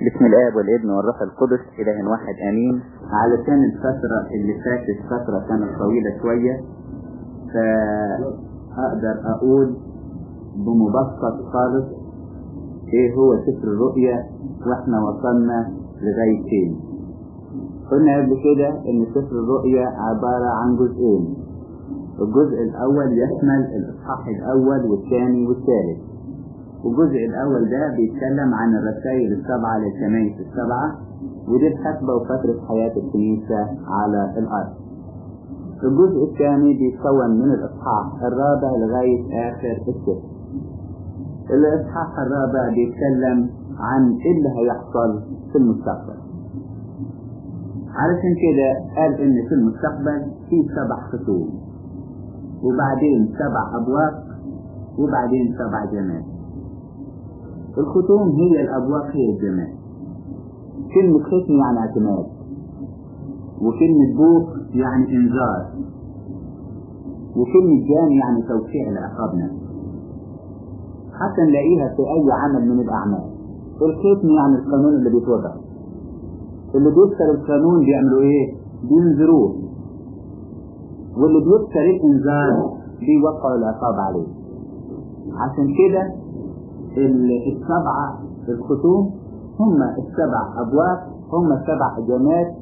بسم الآب والابن والروح القدس إله واحد آمين علشان الفترة اللي فاتت فترة كانت طويلة شوية فأقدر أقول بمبسط خالص إيه هو سفر الرؤيا وإحنا وصلنا لغاية فين قلنا قبل كده إن سفر الرؤيا عبارة عن جزئين الجزء الأول يشمل الإصحاح الأول والثاني والثالث والجزء الأول ده بيتكلم عن الرسائل السبعة للكنائس السبعة ودي الحسبة وفترة حياة الكنيسة على الأرض. الجزء الثاني بيتكون من الإصحاح الرابع لغاية آخر السفر. الإصحاح الرابع بيتكلم عن إيه اللي هيحصل في المستقبل. علشان كده قال إن في المستقبل في سبع خطوط وبعدين سبع أبواب وبعدين سبع جمال. الختوم هي الأبواب هي الجمال كلمة ختم يعني اعتماد وكلمة بوق يعني إنذار وكلمة جان يعني توسيع العقاب نفسه حتى نلاقيها في أي عمل من الأعمال الختم يعني القانون اللي بيتوضع اللي بيكسر القانون بيعملوا إيه؟ بينذروه واللي بيكسر الإنذار بيوقعوا العقاب عليه عشان كده السبعة الختوم هم السبع أبواب هم السبع جماد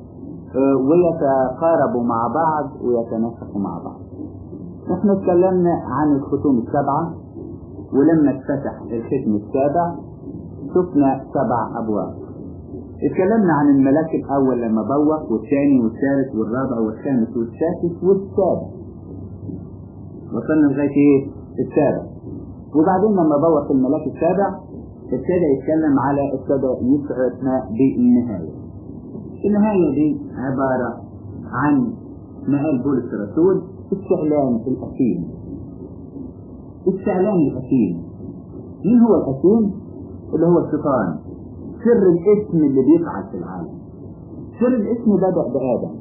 ويتقاربوا مع بعض ويتناسقوا مع بعض احنا اتكلمنا عن الختوم السبعة ولما اتفتح الختم السابع شفنا سبع أبواب اتكلمنا عن الملاك الأول لما بوق والثاني والثالث والرابع والخامس والسادس والسابع وصلنا لغاية ايه؟ السابع وبعدين لما بوق الملاك السابع ابتدى يتكلم على ابتدى يشعرنا بالنهاية النهاية دي عبارة عن ما قال بولس الرسول استعلان الأثيم استعلان الأثيم مين هو الأثيم؟ اللي هو الشيطان سر الاسم اللي بيفعل في العالم سر الاسم بدأ بآدم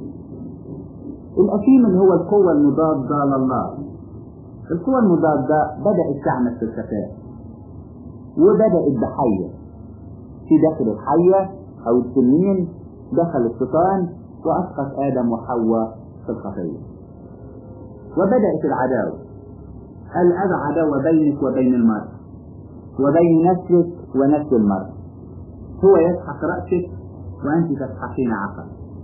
الأثيم اللي هو القوة المضادة لله القوى المضادة بدأت تعمل في الخفاء وبدأت بحية في داخل الحية أو التنين دخل الشيطان وأسقط آدم وحواء في الخطية وبدأت العداوة الأذى عداوة بينك وبين المرء وبين نسلك ونسل المرء هو يسحق رأسك وأنت تسحقين عقل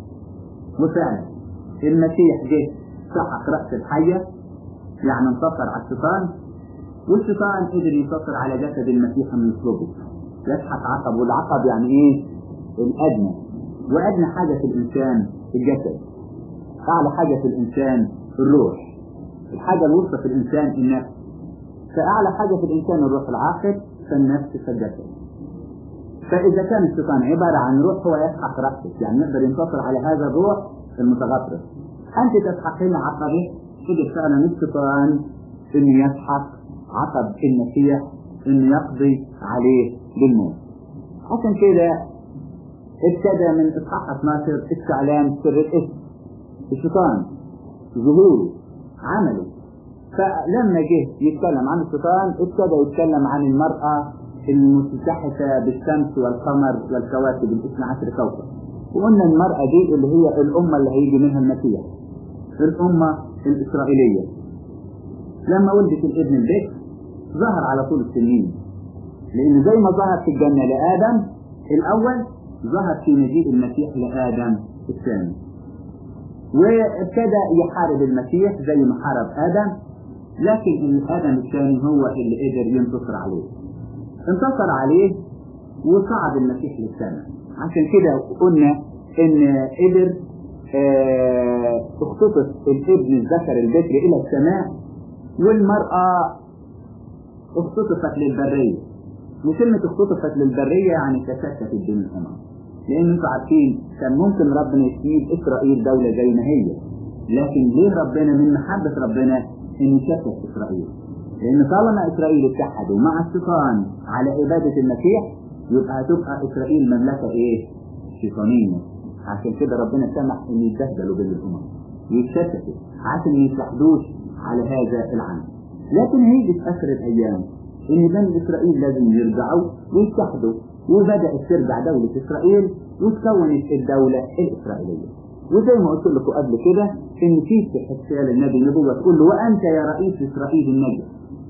وفعلا المسيح جه سحق رأس الحية يعني انتصر على الشيطان والشيطان قدر ينتصر على جسد المسيح من يطلبه يسحق عقب والعقب يعني ايه الادنى وادنى حاجة في الانسان الجسد اعلى حاجة في الانسان الروح الحاجة الوسطى في الانسان النفس فاعلى حاجة في الانسان الروح العاقل فالنفس فالجسد فاذا كان الشيطان عبارة عن روح هو يسحق رأسك يعني يقدر ينتصر على هذا الروح المتغطرس انت تسحقين عقبه قدر فعلا الشيطان انه يسحق عقب المسيح انه يقضي عليه بالموت عشان كده ابتدى من اصحاح 12 استعلام سر الاسم الشيطان ظهوره عمله فلما جه يتكلم عن الشيطان ابتدى يتكلم عن المرأة المتزحفة بالشمس والقمر والكواكب الاثنى عشر كوكب وقلنا المرأة دي اللي هي الأمة اللي هيجي منها المسيح الأمة الإسرائيلية لما ولدت الابن البكر ظهر على طول السنين لأن زي ما ظهر في الجنة لآدم الأول ظهر في مجيء المسيح لآدم الثاني وابتدى يحارب المسيح زي ما حارب آدم لكن آدم الثاني هو اللي قدر ينتصر عليه انتصر عليه وصعد المسيح للسماء عشان كده قلنا ان قدر اختطف الابن الذكر البكر الى السماء والمرأة اختطفت للبرية وكلمة اختطفت للبرية يعني تشتت بين الأمم لأن انتوا عارفين كان ممكن ربنا يسيب إسرائيل دولة زي ما هي لكن ليه ربنا من محبة ربنا إن يشتت إسرائيل لأن طالما إسرائيل اتحدوا مع الشيطان على عبادة المسيح يبقى هتبقى إسرائيل مملكة إيه؟ شيطانية عشان كده ربنا سمح ان يتبهدلوا بين الامم ويتشتتوا عشان ما يتحدوش على هذا العمل لكن هيجي في اخر الايام ان بني اسرائيل لازم يرجعوا ويتحدوا وبدأت ترجع دولة إسرائيل وتكونت الدولة الإسرائيلية وزي ما قلت لكم قبل كده إن في في حسال النبي نبوة تقول له وأنت يا رئيس إسرائيل النجس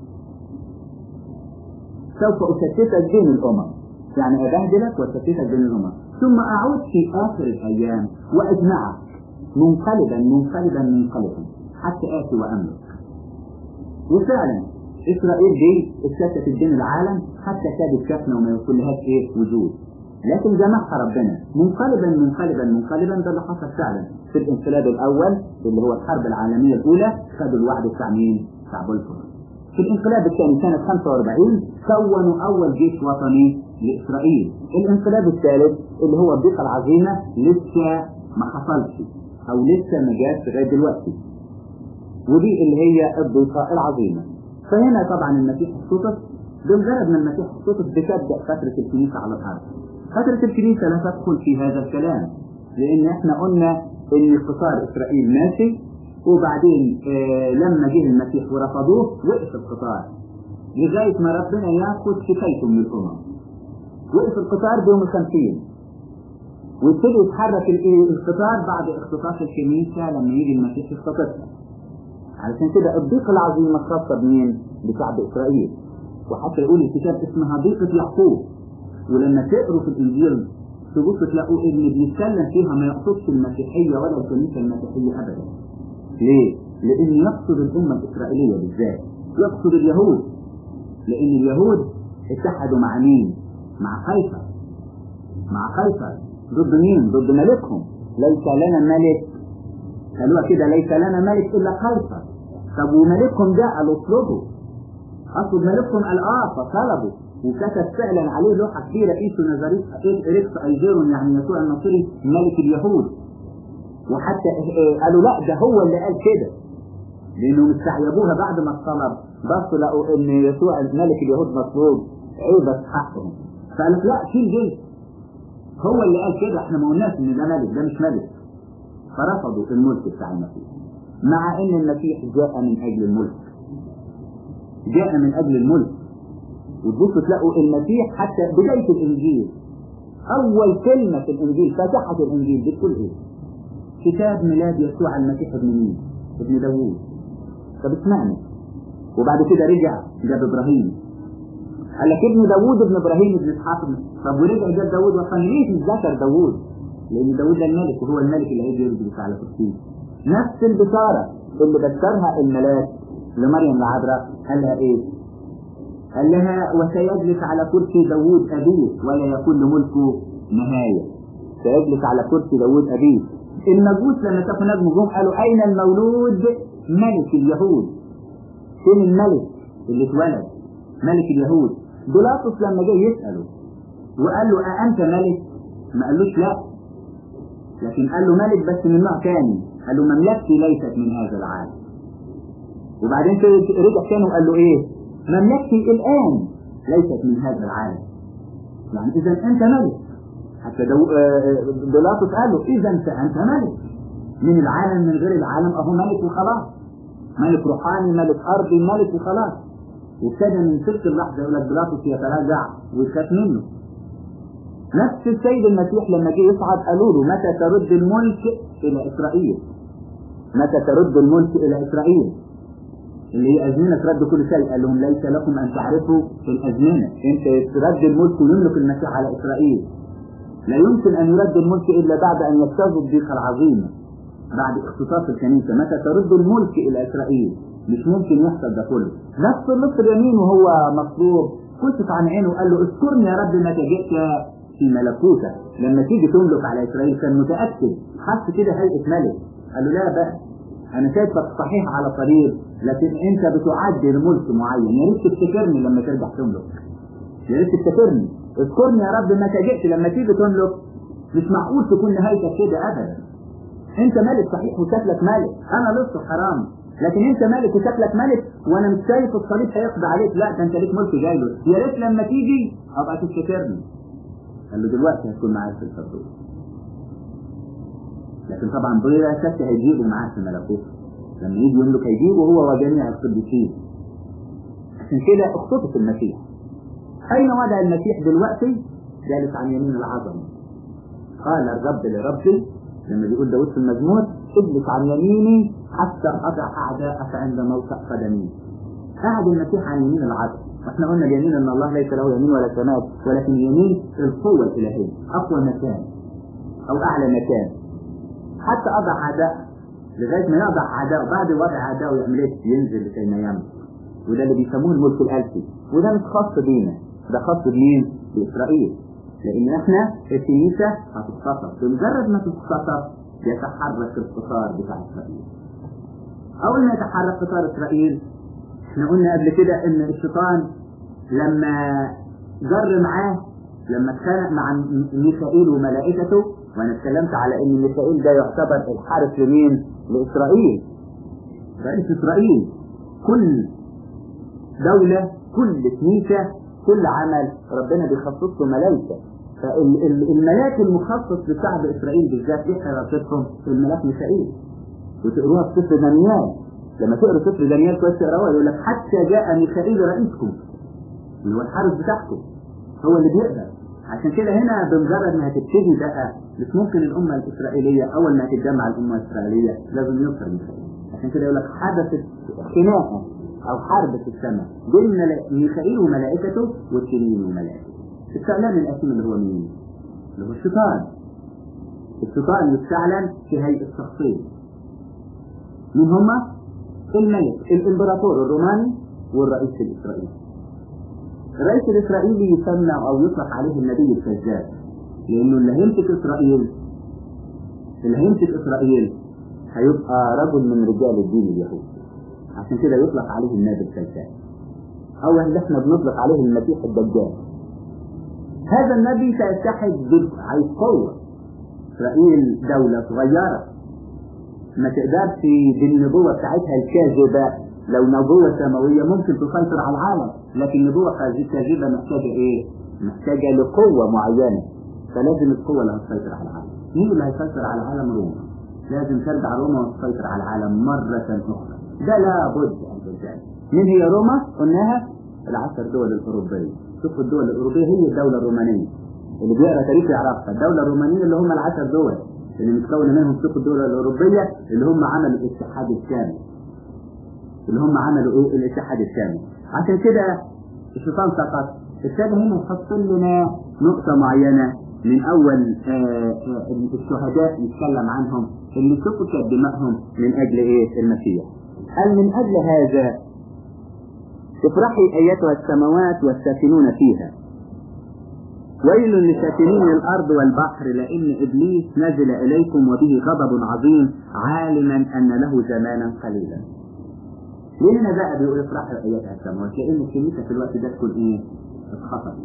سوف أشتتك بين الأمم يعني أبهدلك وأشتتك بين الأمم ثم أعود في آخر الأيام وأجمعك منقلبا منقلبا منقلبا حتى آتي وأملك وفعلا إسرائيل دي اتشتت بين العالم حتى كادت كفنة وما يكونلهاش إيه وجود لكن جمعها ربنا منقلبا منقلبا منقلبا ده اللي حصل فعلا في الانقلاب الأول اللي هو الحرب العالمية الأولى خدوا الوعد بتاع مين؟ بتاع بولفور في الانقلاب الثاني سنة 45 كونوا أول جيش وطني لإسرائيل الانقلاب الثالث اللي هو الضيقة العظيمة لسه ما حصلش أو لسه ما جاش لغاية دلوقتي ودي اللي هي الضيقة العظيمة فهنا طبعا المسيح السقط بمجرد ما المسيح السقط بتبدأ فترة الكنيسة على الأرض فترة الكنيسة لا تدخل في هذا الكلام لأن احنا قلنا إن قطار إسرائيل ماشي وبعدين آه لما جه المسيح ورفضوه وقف القطار لغاية ما ربنا ياخد كفايته من الأمم وقف القطار بيوم الخمسين ويبتدي يتحرك القطار بعد اختطاف الكنيسة لما يجي المسيح يختطفها علشان كده الضيقة العظيمة خاصة بمين؟ بشعب إسرائيل وحتى يقول الكتاب اسمها ضيقة يعقوب ولما تقروا في الإنجيل تبصوا تلاقوا إن بيتكلم فيها ما يقصدش المسيحية ولا الكنيسة المسيحية أبدا ليه؟ لأن يقصد الأمة الإسرائيلية بالذات يقصد اليهود لأن اليهود اتحدوا مع مين؟ مع قيصر مع قيصر ضد مين؟ ضد ملكهم ليس لنا ملك قالوها كده ليس لنا ملك إلا قيصر طب وملكهم ده قالوا اطلبوا أطلب ملكهم قال آه فطلبوا وكتب فعلا عليه لوحة كبيرة إيسو نظريت إريكس أيجيرون يعني يسوع النصيري ملك اليهود وحتى قالوا لا ده هو اللي قال كده لانهم استعيبوها بعد ما الطلب بصوا لقوا ان يسوع ملك اليهود مطلوب عيبة حقهم فقالت لا شيل دي هو اللي قال كده احنا ما قلناش ان ده ملك ده مش ملك فرفضوا الملك بتاع المسيح مع ان المسيح جاء من اجل الملك جاء من اجل الملك وتبصوا تلاقوا المسيح حتى بداية الانجيل اول كلمة في الانجيل فاتحة الانجيل بتقول ايه كتاب ميلاد يسوع المسيح ابن مين؟ ابن داوود. طب اسمعني. وبعد كده رجع جاب ابراهيم. قال لك ابن داوود ابن ابراهيم ابن اسحاق طب ورجع جاب داوود وكان ليه ذكر داوود؟ لان داوود ده الملك وهو الملك اللي هيجي يجلس على كرسيه. نفس البشاره اللي بشرها الملاك لمريم العذراء قال لها ايه؟ قال لها وسيجلس على كرسي داوود ابيه ولا يكون لملكه نهايه. سيجلس على كرسي داوود ابيه المجوس لما شافوا نجم جم قالوا أين المولود ملك اليهود فين الملك اللي اتولد ملك اليهود بيلاطس لما جاي يسأله وقال له أأنت ملك ما قالوش لا لكن قال له ملك بس من نوع تاني قال له مملكتي ليست من هذا العالم وبعدين رجع تاني وقال له ايه مملكتي الآن ليست من هذا العالم يعني إذا أنت ملك حتى دو... بيلاطس قال له اذا انت انت ملك من العالم من غير العالم اهو ملك وخلاص ملك روحاني ملك ارضي ملك وخلاص وابتدى من تلك اللحظه يقول لك بيلاطس يتراجع ويخاف منه نفس السيد المسيح لما جه يصعد قالوا له متى ترد الملك الى اسرائيل متى ترد الملك الى اسرائيل اللي هي ازمنه رد كل شيء قال لهم ليس لكم ان تعرفوا الازمنه انت ترد الملك ويملك المسيح على اسرائيل لا يمكن أن يرد الملك إلا بعد أن يجتازوا الضيقة العظيمة بعد اختطاف الكنيسة متى ترد الملك إلى إسرائيل مش ممكن يحصل ده كله نفس اللص اليمين وهو مطلوب كشف عن عينه وقال له اذكرني يا رب متى جئت في ملكوتك لما تيجي تملك على إسرائيل كان متأكد حس كده هيئة ملك قال له لا بقى أنا شايفك صحيح على طريق لكن أنت بتعدي لملك معين يا ريت تفتكرني لما ترجع تملك يا ريت تفتكرني اذكرني يا رب متى جئت لما تيجي تملك مش معقول تكون نهايتك كده ابدا انت ملك صحيح وشكلك ملك انا لسه حرام لكن انت ملك وشكلك ملك وانا مش شايف الصليب هيقضي عليك لا ده انت ليك ملك جاي له يا ريت لما تيجي ابقى تفتكرني قال له دلوقتي هتكون معايا في الفردوس لكن طبعا بلا شك هيجيبوا معاه في الملكوت لما يجي يملك هيجيبه هو وجميع القديسين عشان كده اختطف المسيح أين وضع المسيح دلوقتي جالس عن يمين العظمة قال الرب لربي لما بيقول داود في المزمور اجلس عن يميني حتى اضع اعداءك عند موقع قدمي قاعد المسيح عن يمين العظمة واحنا قلنا اليمين ان الله ليس له يمين ولا شمال ولكن اليمين القوة الالهية اقوى مكان او اعلى مكان حتى اضع اعداء لغايه ما يضع اعداء بعد وضع اعداء يعمل ايه؟ ينزل لكي ما يملك وده اللي بيسموه الملك الالفي وده مش خاص بينا ده خاص بمين؟ باسرائيل لان احنا الكنيسه هتتخطف بمجرد ما تتخطف يتحرك القطار بتاع اسرائيل اول ما يتحرك قطار اسرائيل احنا قلنا قبل كده ان الشيطان لما جر معاه لما اتخانق مع ميخائيل وملائكته وانا اتكلمت على ان ميخائيل ده يعتبر الحارس لمين؟ لاسرائيل رئيس اسرائيل كل دولة كل كنيسة كل عمل ربنا بيخصص له ملائكة فالملاك المخصص لشعب اسرائيل بالذات ايه حراستهم؟ الملاك ميخائيل وتقروها في سفر دانيال لما تقرا سفر دانيال كويس تقراها يقول لك حتى جاء ميخائيل رئيسكم اللي هو الحارس بتاعكم هو اللي بيقدر عشان كده هنا بمجرد ما هتبتدي بقى مش ممكن الامه الاسرائيليه اول ما تتجمع الامه الاسرائيليه لازم يوصل ميخائيل عشان كده يقول لك حدثت خناقه او حرب في السماء بين ميخائيل وملائكته والتنين وملائكته الثعلان الاثيم اللي هو مين؟ اللي هو الشيطان الشيطان يستعلن في هيئه شخصين مين هما؟ الملك الامبراطور الروماني والرئيس الاسرائيلي الرئيس الاسرائيلي يسمى او يطلق عليه النبي الكذاب لانه اللي هيمسك اسرائيل اللي هيمسك اسرائيل هيبقى رجل من رجال الدين اليهودي عشان كده يطلق عليه النبي الكذاب او اللي احنا بنطلق عليه المسيح الدجال هذا النبي سيتحد عايز قوة اسرائيل دولة صغيرة ما تقدرش بالنبوة بتاعتها الكاذبة لو نبوة سماوية ممكن تسيطر على العالم لكن نبوة كاذبة محتاجة ايه؟ محتاجة لقوة معينة فلازم القوة اللي هتسيطر على العالم مين اللي هيسيطر على العالم روما لازم ترجع روما وتسيطر على العالم مرة أخرى ده لابد أن تنتهي مين هي روما؟ قلناها العشر دول الأوروبية شوفوا الدول الأوروبية هي الدولة الرومانية اللي بيقرا تاريخ يعرفها الدولة الرومانية اللي هم العشر دول اللي متكونة منهم شوفوا الدول الأوروبية اللي هم عملوا الاتحاد الشامل اللي هم عملوا ايه الاتحاد الشامل عشان كده الشيطان سقط ابتدى هنا يحط لنا نقطة معينة من أول آآ آآ الشهداء نتكلم عنهم اللي سفكت دمائهم من أجل إيه المسيح قال من أجل هذا افرحي أيتها السماوات والساكنون فيها ويل لساكنين الأرض والبحر لأن إبليس نزل إليكم وبه غضب عظيم عالما أن له زمانا قليلا ليه هنا بقى بيقول افرحوا ايتها السماوات لان الكنيسه في الوقت ده تكون ايه؟ اتخطفت.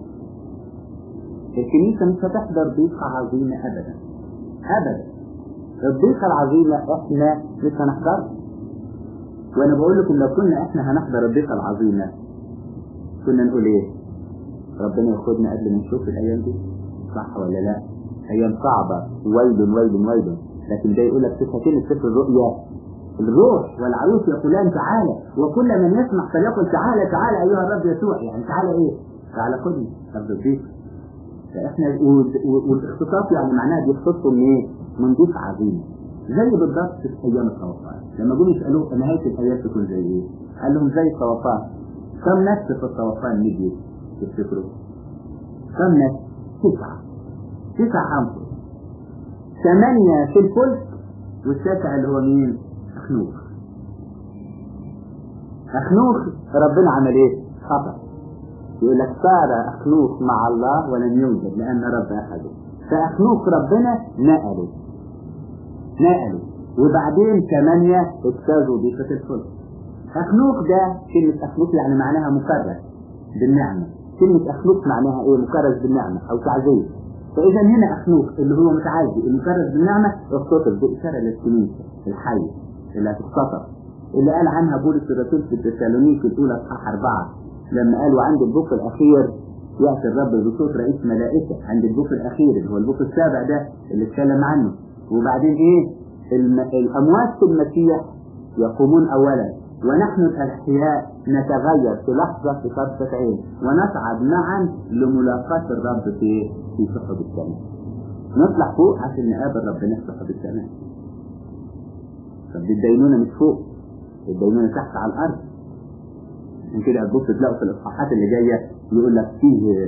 الكنيسه مش هتحضر ضيقه عظيمه ابدا. ابدا. الضيقه العظيمه احنا مش هنحضرها. وانا بقول لكم لو كنا احنا هنحضر الضيقه العظيمه كنا نقول ايه؟ ربنا ياخدنا قبل ما نشوف الايام دي صح ولا لا؟ ايام صعبه ويل ويل ويل لكن ده يقول لك في سفر الرؤيا الروح والعروس يقولان تعالى وكل من يسمع فليقل تعالى تعالى ايها الرب يسوع يعني تعالى ايه؟ تعالى خدني طب الضيف فاحنا والاختصاص يعني معناها بيختصوا من ايه؟ من ضيف عظيم زي بالضبط في ايام الطوفان لما جم يسالوه نهايه الايام تكون زي ايه؟ قال لهم زي الطوفان كم نفس في الطوفان نجي تفتكروا؟ كم نفس؟ تسعه تسع انفس ثمانيه في الفلك والتاسع اللي هو مين؟ أخنوخ أخنوخ ربنا عمل إيه؟ خطأ يقول لك صار أخنوخ مع الله ولم يوجد لأن رب أخذه فأخنوخ ربنا نقله نقله وبعدين ثمانية اجتازوا ضيفة الفلك أخنوخ ده كلمة أخنوخ يعني معناها مكرس بالنعمة كلمة أخنوخ معناها إيه؟ مكرس بالنعمة أو تعزيز فإذا هنا أخنوخ اللي هو متعزي المكرس بالنعمة اختطف بإشارة للكنيسة الحية اللي هتختطف اللي قال عنها بولس الرسول في التسالونيك الأولى إصحاح أربعة لما قال وعند البوق الأخير يأتي الرب بصوت رئيس ملائكة عند البوق الأخير اللي هو البوق السابع ده اللي اتكلم عنه وبعدين إيه الم... الأموات في المسيح يقومون أولا ونحن الأحياء نتغير في لحظة في طرفة عين ونصعد معا لملاقاة الرب في في سحب السماء نطلع فوق عشان نقابل ربنا في سحب السماء طب الدينونة مش فوق الدينونة تحت على الأرض عشان كده تبص تلاقوا في الإصحاحات اللي جاية يقول لك فيه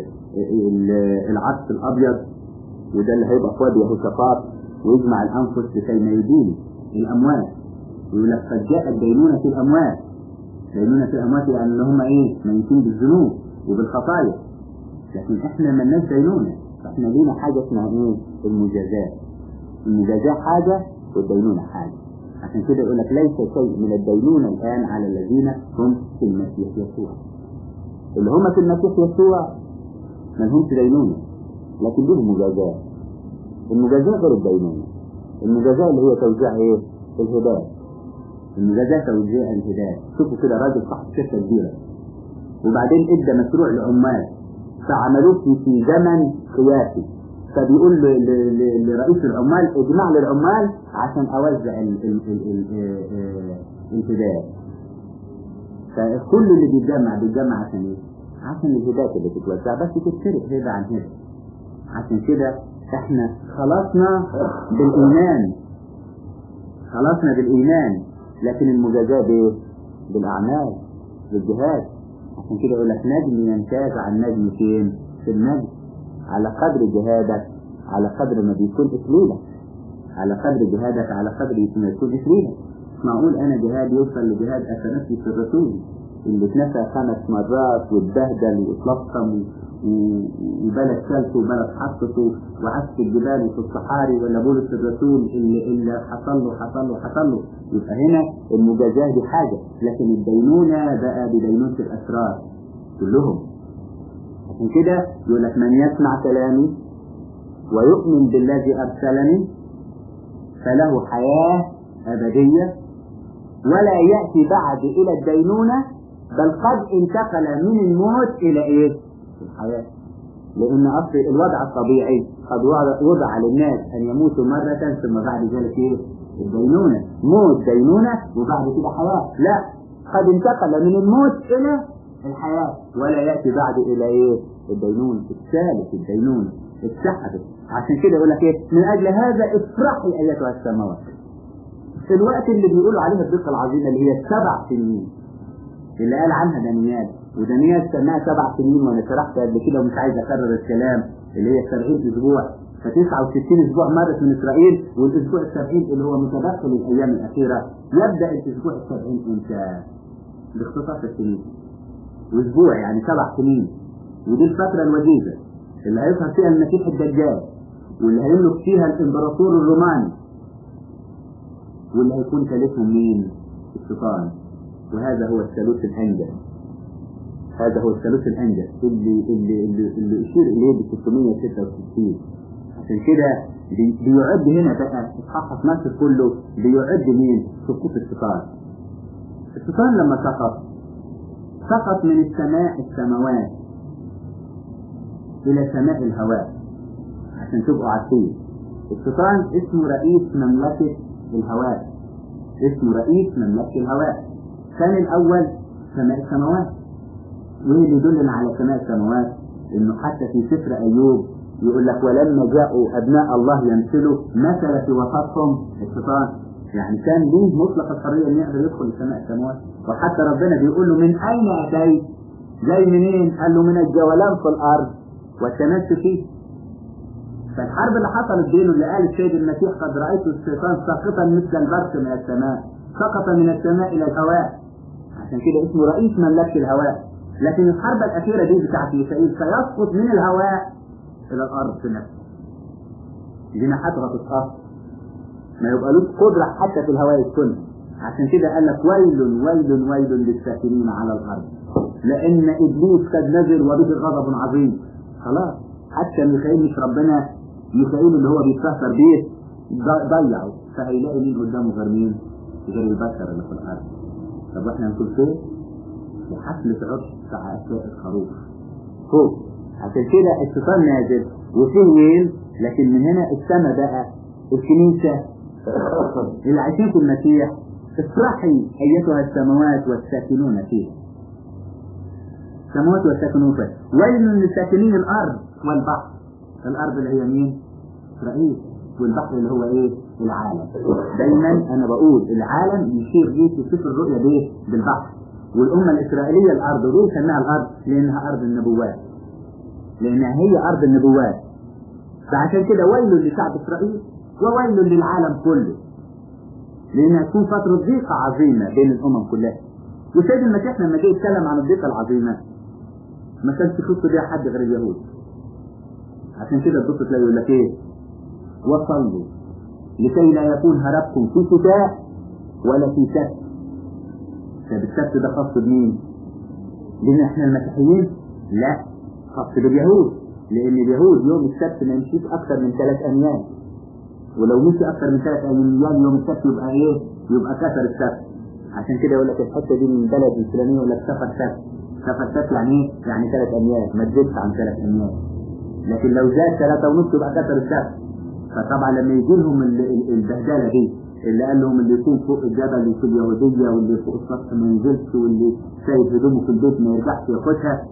العطف الأبيض وده اللي هيبقى في وادي يهوشافاط ويجمع الأنفس لكي ما يدين الأموات يقول لك قد جاءت دينونة الأموات دينونة الأموات يعني اللي هم إيه ميتين بالذنوب وبالخطايا لكن إحنا مالناش دينونة فإحنا لينا حاجة اسمها إيه المجازاة المجازاة حاجة والدينونة حاجة عشان كده يقول لك ليس شيء من الدينونة الآن على الذين هم في المسيح يسوع اللي هم في المسيح يسوع ما لهمش دينونة لكن لهم مجازاة المجازاة غير الدينونة المجازاة اللي هي توزيع ايه؟ الهداية المجازاة توزيع الهداية شوفوا كده راجل صاحب شركة كبيرة وبعدين ادى مشروع لعمال فعملوه في في زمن قياسي فبيقول ل- ل- ل- لرئيس العمال اجمع لي العمال عشان اوزع ال- ال- ال- ال- آه، الهداية فكل اللي بيتجمع بيتجمع عشان ايه؟ عشان الهداية اللي تتوزع بس تتفرق هبة عن هبة عشان كده احنا خلصنا بالايمان خلصنا بالايمان لكن المجازاة بايه؟ بالاعمال بالجهاد عشان كده يقول لك نجم يمتاز عن نجم فين؟ في النجم على قدر جهادك على قدر ما بيكون إكليلك على قدر جهادك على قدر ما يكون إكليلك مش معقول أنا جهاد يوصل لجهاد أثناسي في الرسول اللي اتنفى خمس مرات واتبهدل واتلطم و- وبلد شلته وبلد حطته وعاش في الجبال وفي الصحاري ولا بولس الرسول اللي اللي حصل له حصل له حصل له يبقى هنا المجازاه دي حاجه لكن الدينونه بقى بدينونه الاسرار كلهم عشان كده يقول لك من يسمع كلامي ويؤمن بالذي ارسلني فله حياه ابديه ولا ياتي بعد الى الدينونه بل قد انتقل من الموت الى ايه؟ الحياه لان اصل الوضع الطبيعي قد وضع- وضع للناس ان يموتوا مره ثم بعد ذلك ايه؟ الدينونه موت دينونه وبعد كده حياه لا قد انتقل من الموت الى الحياه ولا ياتي بعد الى ايه؟ الدينونه الثالث الدينونه اتسحبت عشان كده يقول لك ايه؟ من اجل هذا افرحي ايتها السماوات في الوقت اللي بيقولوا عليها الدقه العظيمه اللي هي السبع سنين اللي قال عنها دانيال ودانيال سماها سبع سنين وانا شرحت قبل كده ومش عايز اكرر الكلام اللي هي 70 اسبوع ف 69 اسبوع مرت من اسرائيل والاسبوع ال 70 اللي هو متدخل الايام الاخيره يبدا الاسبوع ال 70 امتى؟ باختصاص السنين واسبوع يعني سبع سنين ودي الفتره الوجيزه اللي هيظهر فيها المسيح الدجال واللي هيملك فيها الامبراطور الروماني واللي هيكون ثالثهم مين؟ الشيطان وهذا هو الثالوث الانجل هذا هو الثالوث الانجل اللي اللي اللي, اللي اشير اليه ب 666 عشان كده بي- بيعد هنا بقى اصحاح 12 كله بيعد مين؟ سقوط الشيطان الشيطان لما سقط سقط من السماء السماوات الى سماء الهواء عشان تبقوا عارفين الشيطان اسمه رئيس مملكة الهواء اسمه رئيس مملكة الهواء كان الأول سماء السماوات وإيه اللي يدلنا على سماء السماوات إنه حتى في سفر أيوب يقول لك ولما جاءوا أبناء الله يمثلوا مثل في وسطهم الشيطان يعني كان ليه مطلق الحرية إنه يقدر يدخل سماء السماوات وحتى ربنا بيقول له من أين أتيت؟ جاي منين؟ قال له من الجولان في الأرض والتمشي فيه فالحرب اللي حصلت بينه اللي قال السيد المسيح قد رأيت الشيطان ساقطا مثل البرق من السماء سقط من السماء إلى الهواء عشان كده اسمه رئيس مملكة الهواء لكن الحرب الأخيرة دي بتاعت ميسائيل سيسقط من الهواء إلى الأرض في نفسه جناحاته هتتقص ما يبقالوش قدرة حتى في الهواء يسكن عشان كده قال لك ويل ويل ويل للساكنين على الأرض لأن إبليس قد نزل وبه غضب عظيم خلاص حتى ميخائيل مش ربنا ميخائيل اللي هو بيستهتر بيه ض- ضيعه فهيلاقي مين قدامه غير مين؟ غير البشر اللي في الأرض طب واحنا نقول فين؟ في حفلة عرس سعادة الخروف فوق عشان كده الشيطان نازل وفيه ويل لكن من هنا السماء بقى الكنيسة اللي عايشين في المسيح افرحي أيتها السماوات والساكنون فيها السماوات والساكنون فيها ويل لساكنين الأرض والبحر الأرض اللي هي مين؟ إسرائيل والبحر اللي هو إيه؟ العالم دايما أنا بقول العالم يشير ليه في سفر الرؤيا بإيه؟ بالبحر والأمة الإسرائيلية الأرض وليه سماها الأرض؟ لأنها أرض النبوات لأنها هي أرض النبوات فعشان كده ويل لشعب إسرائيل وويل للعالم كله لأنها تكون فترة ضيقة عظيمة بين الأمم كلها وسيد المسيح لما جه يتكلم عن الضيقة العظيمة ما كانش يخص بيها حد غير اليهود عشان كده تبص تلاقي يقول لك ايه وصلوا لكي لا يكون هربكم في شتاء ولا في سبت طب السبت ده خاص بمين؟ لان احنا المسيحيين لا خاص باليهود لان اليهود يوم السبت ما يمشيش اكثر من ثلاث اميال ولو مشي اكثر من ثلاث اميال يوم السبت يبقى ايه؟ يبقى كسر السبت عشان كده يقول لك الحته دي من بلد الفلانيه يقول لك سفر سبت سفر سبت يعني ايه؟ يعني ثلاث اميال ما تزيدش عن ثلاث اميال لكن لو زاد ثلاثة ونص يبقى كسر السبت فطبعا لما يجي لهم البهدله دي اللي قال لهم اللي يكون فوق الجبل وفي اليهوديه واللي فوق السطح ما ينزلش واللي سايب هدومه في البيت ما يرجعش ياخدها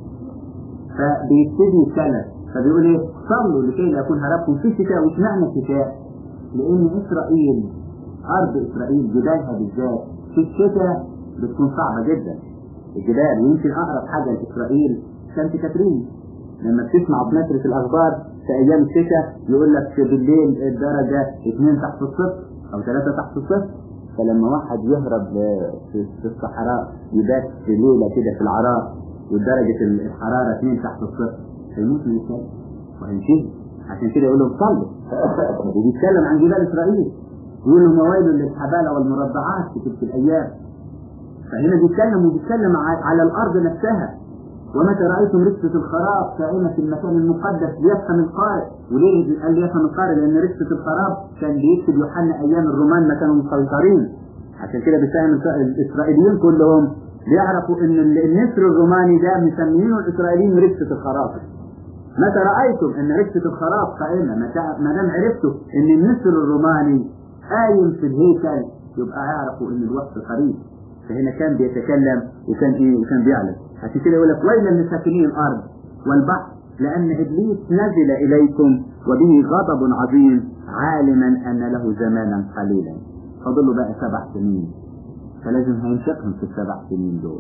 فبيبتدي يتكلم فبيقول ايه صلوا لكي لا يكون هربكم في الشتاء وش معنى الشتاء؟ لان اسرائيل ارض اسرائيل جبالها بالذات في الشتاء بتكون صعبه جدا الجبال ويمكن اقرب حاجه لاسرائيل سانت كاترين لما بتسمع بنشرة الاخبار في ايام الشتاء يقول لك بالليل الدرجه اثنين تحت الصفر او ثلاثه تحت الصفر فلما واحد يهرب في الصحراء يبات في ليله كده في العراء ودرجة الحرارة 2 تحت الصفر هيموت من الشمس وهينشهي عشان كده يقول لهم صلوا وبيتكلم عن جبال اسرائيل يقول لهم ويل للحبالة والمرضعات في تلك الايام فهنا بيتكلم وبيتكلم على الارض نفسها ومتى رايتم رسة الخراب كائنة في المكان المقدس ليفهم القارئ وليه قال ليفهم القارئ لان رسة الخراب كان بيكتب يوحنا ايام الرومان ما كانوا مسيطرين عشان كده بيفهم الاسرائيليين كلهم بيعرفوا ان النسر الروماني ده مسمينه الاسرائيليين ركسة الخراب متى رأيتم ان ركسة الخراب قائمة ما دام عرفتوا ان النسر الروماني قايم في الهيكل يبقى يعرفوا ان الوقت قريب فهنا كان بيتكلم وكان ايه وكان بيعلم عشان كده يقول لك ويلا لساكنين الارض والبحر لان ابليس نزل اليكم وبه غضب عظيم عالما ان له زمانا قليلا فضلوا بقى سبع سنين فلازم هينشقهم في السبع سنين دول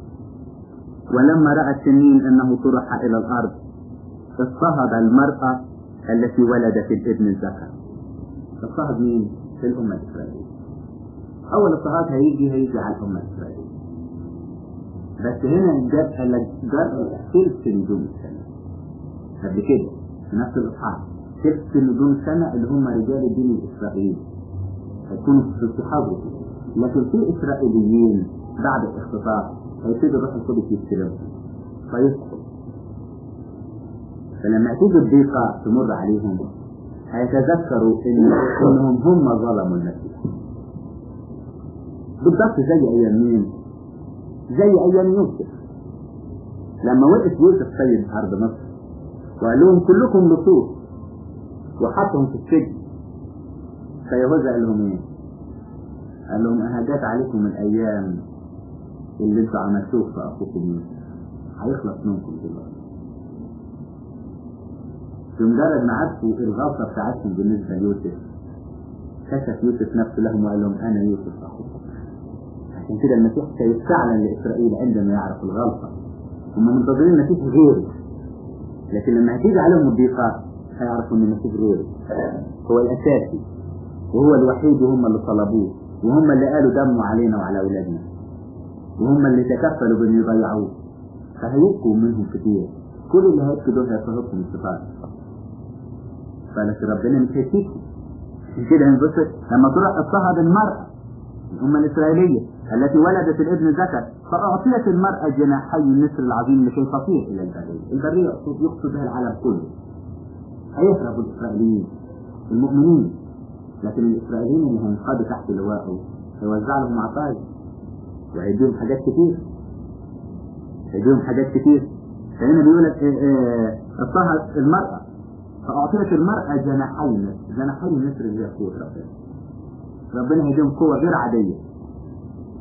ولما رأى التنين أنه طرح إلى الأرض اضطهد المرأة التي ولدت الابن الذكر اضطهد مين؟ في الأمة الإسرائيلية أول اضطهاد هيجي هيجي على الأمة الإسرائيلية بس هنا جاب قال لك جاب ثلث نجوم السنة قبل كده في نفس الإصحاح ثلث نجوم السنة اللي هم رجال الدين الإسرائيلي هيكونوا في اضطهاد لكن في اسرائيليين بعد الاختطاف هيبتدي الروح القدس يستلمهم فيسقط فلما تيجي الضيقة تمر عليهم هيتذكروا إن انهم هم ظلموا المسيح بالضبط زي ايام مين؟ زي ايام يوسف لما وقف يوسف سيد ارض مصر وقال لهم كلكم لصوص وحطهم في السجن فيهوذا قال لهم ايه؟ قال لهم انا جات عليكم الايام اللي انتوا عملتوه في اخوكم يوسف هيخلص منكم دلوقتي بمجرد ما عرفوا الغلطه بتاعتهم بالنسبه ليوسف كشف يوسف نفسه لهم وقال لهم انا يوسف اخوكم عشان كده المسيح سيستعلن لاسرائيل عندما يعرف الغلطه هم منتظرين المسيح غيره لكن لما هتيجي عليهم الضيقه هيعرفوا ان المسيح غيره هو الاساسي وهو الوحيد وهم اللي طلبوه وهم اللي قالوا دموا علينا وعلى اولادنا وهم اللي تكفلوا بان يضيعوه فهيبكوا منهم كتير كل اللي هيبكوا دول هيصيبهم الصفات فلكن ربنا مش هيسيبهم عشان كده هنبص لما تروح اضطهد المرأة الأمة الإسرائيلية التي ولدت الابن ذكر فأعطيت المرأة جناحي النسر العظيم لكي تطير إلى البرية البرية يقصد يقصد بها العالم كله هيهربوا الإسرائيليين المؤمنين لكن الإسرائيليين اللي هينقادوا تحت لوائه هيوزع لهم عطايا وهيديهم حاجات كتير هيديهم حاجات كتير فهنا بيقول لك اضطهد المرأة فأعطيت المرأة جناحي النسر جناحي النسر اللي هي قوة ربنا ربنا هيديهم قوة غير عادية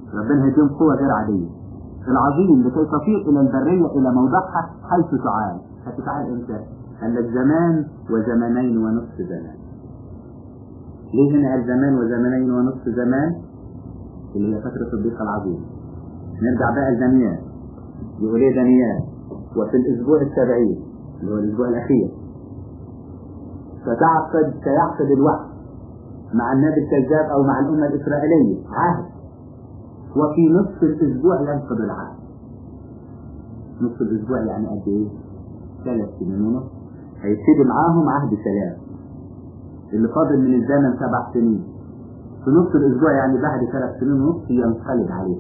ربنا هيديهم قوة غير عادية العظيم لكي تفيض إلى البرية إلى موضعها حيث تعال هتتعال إمتى؟ قال لك زمان وزمانين ونصف زمان ليه هنا قال زمان وزمانين ونصف زمان اللي هي فترة الضيقة العظيمة نرجع بقى لدانيال يقول ايه دانيال وفي الاسبوع السبعين اللي هو الاسبوع الاخير ستعقد سيعقد الوقت مع النبي الكذاب او مع الامه الاسرائيليه عهد وفي نصف الاسبوع ينقض العهد نصف الاسبوع يعني قد ايه؟ ثلاث سنين ونص هيبتدي معاهم عهد سلام اللي فاضل من الزمن سبع سنين في نص الاسبوع يعني بعد ثلاث سنين ونص ينقلب عليه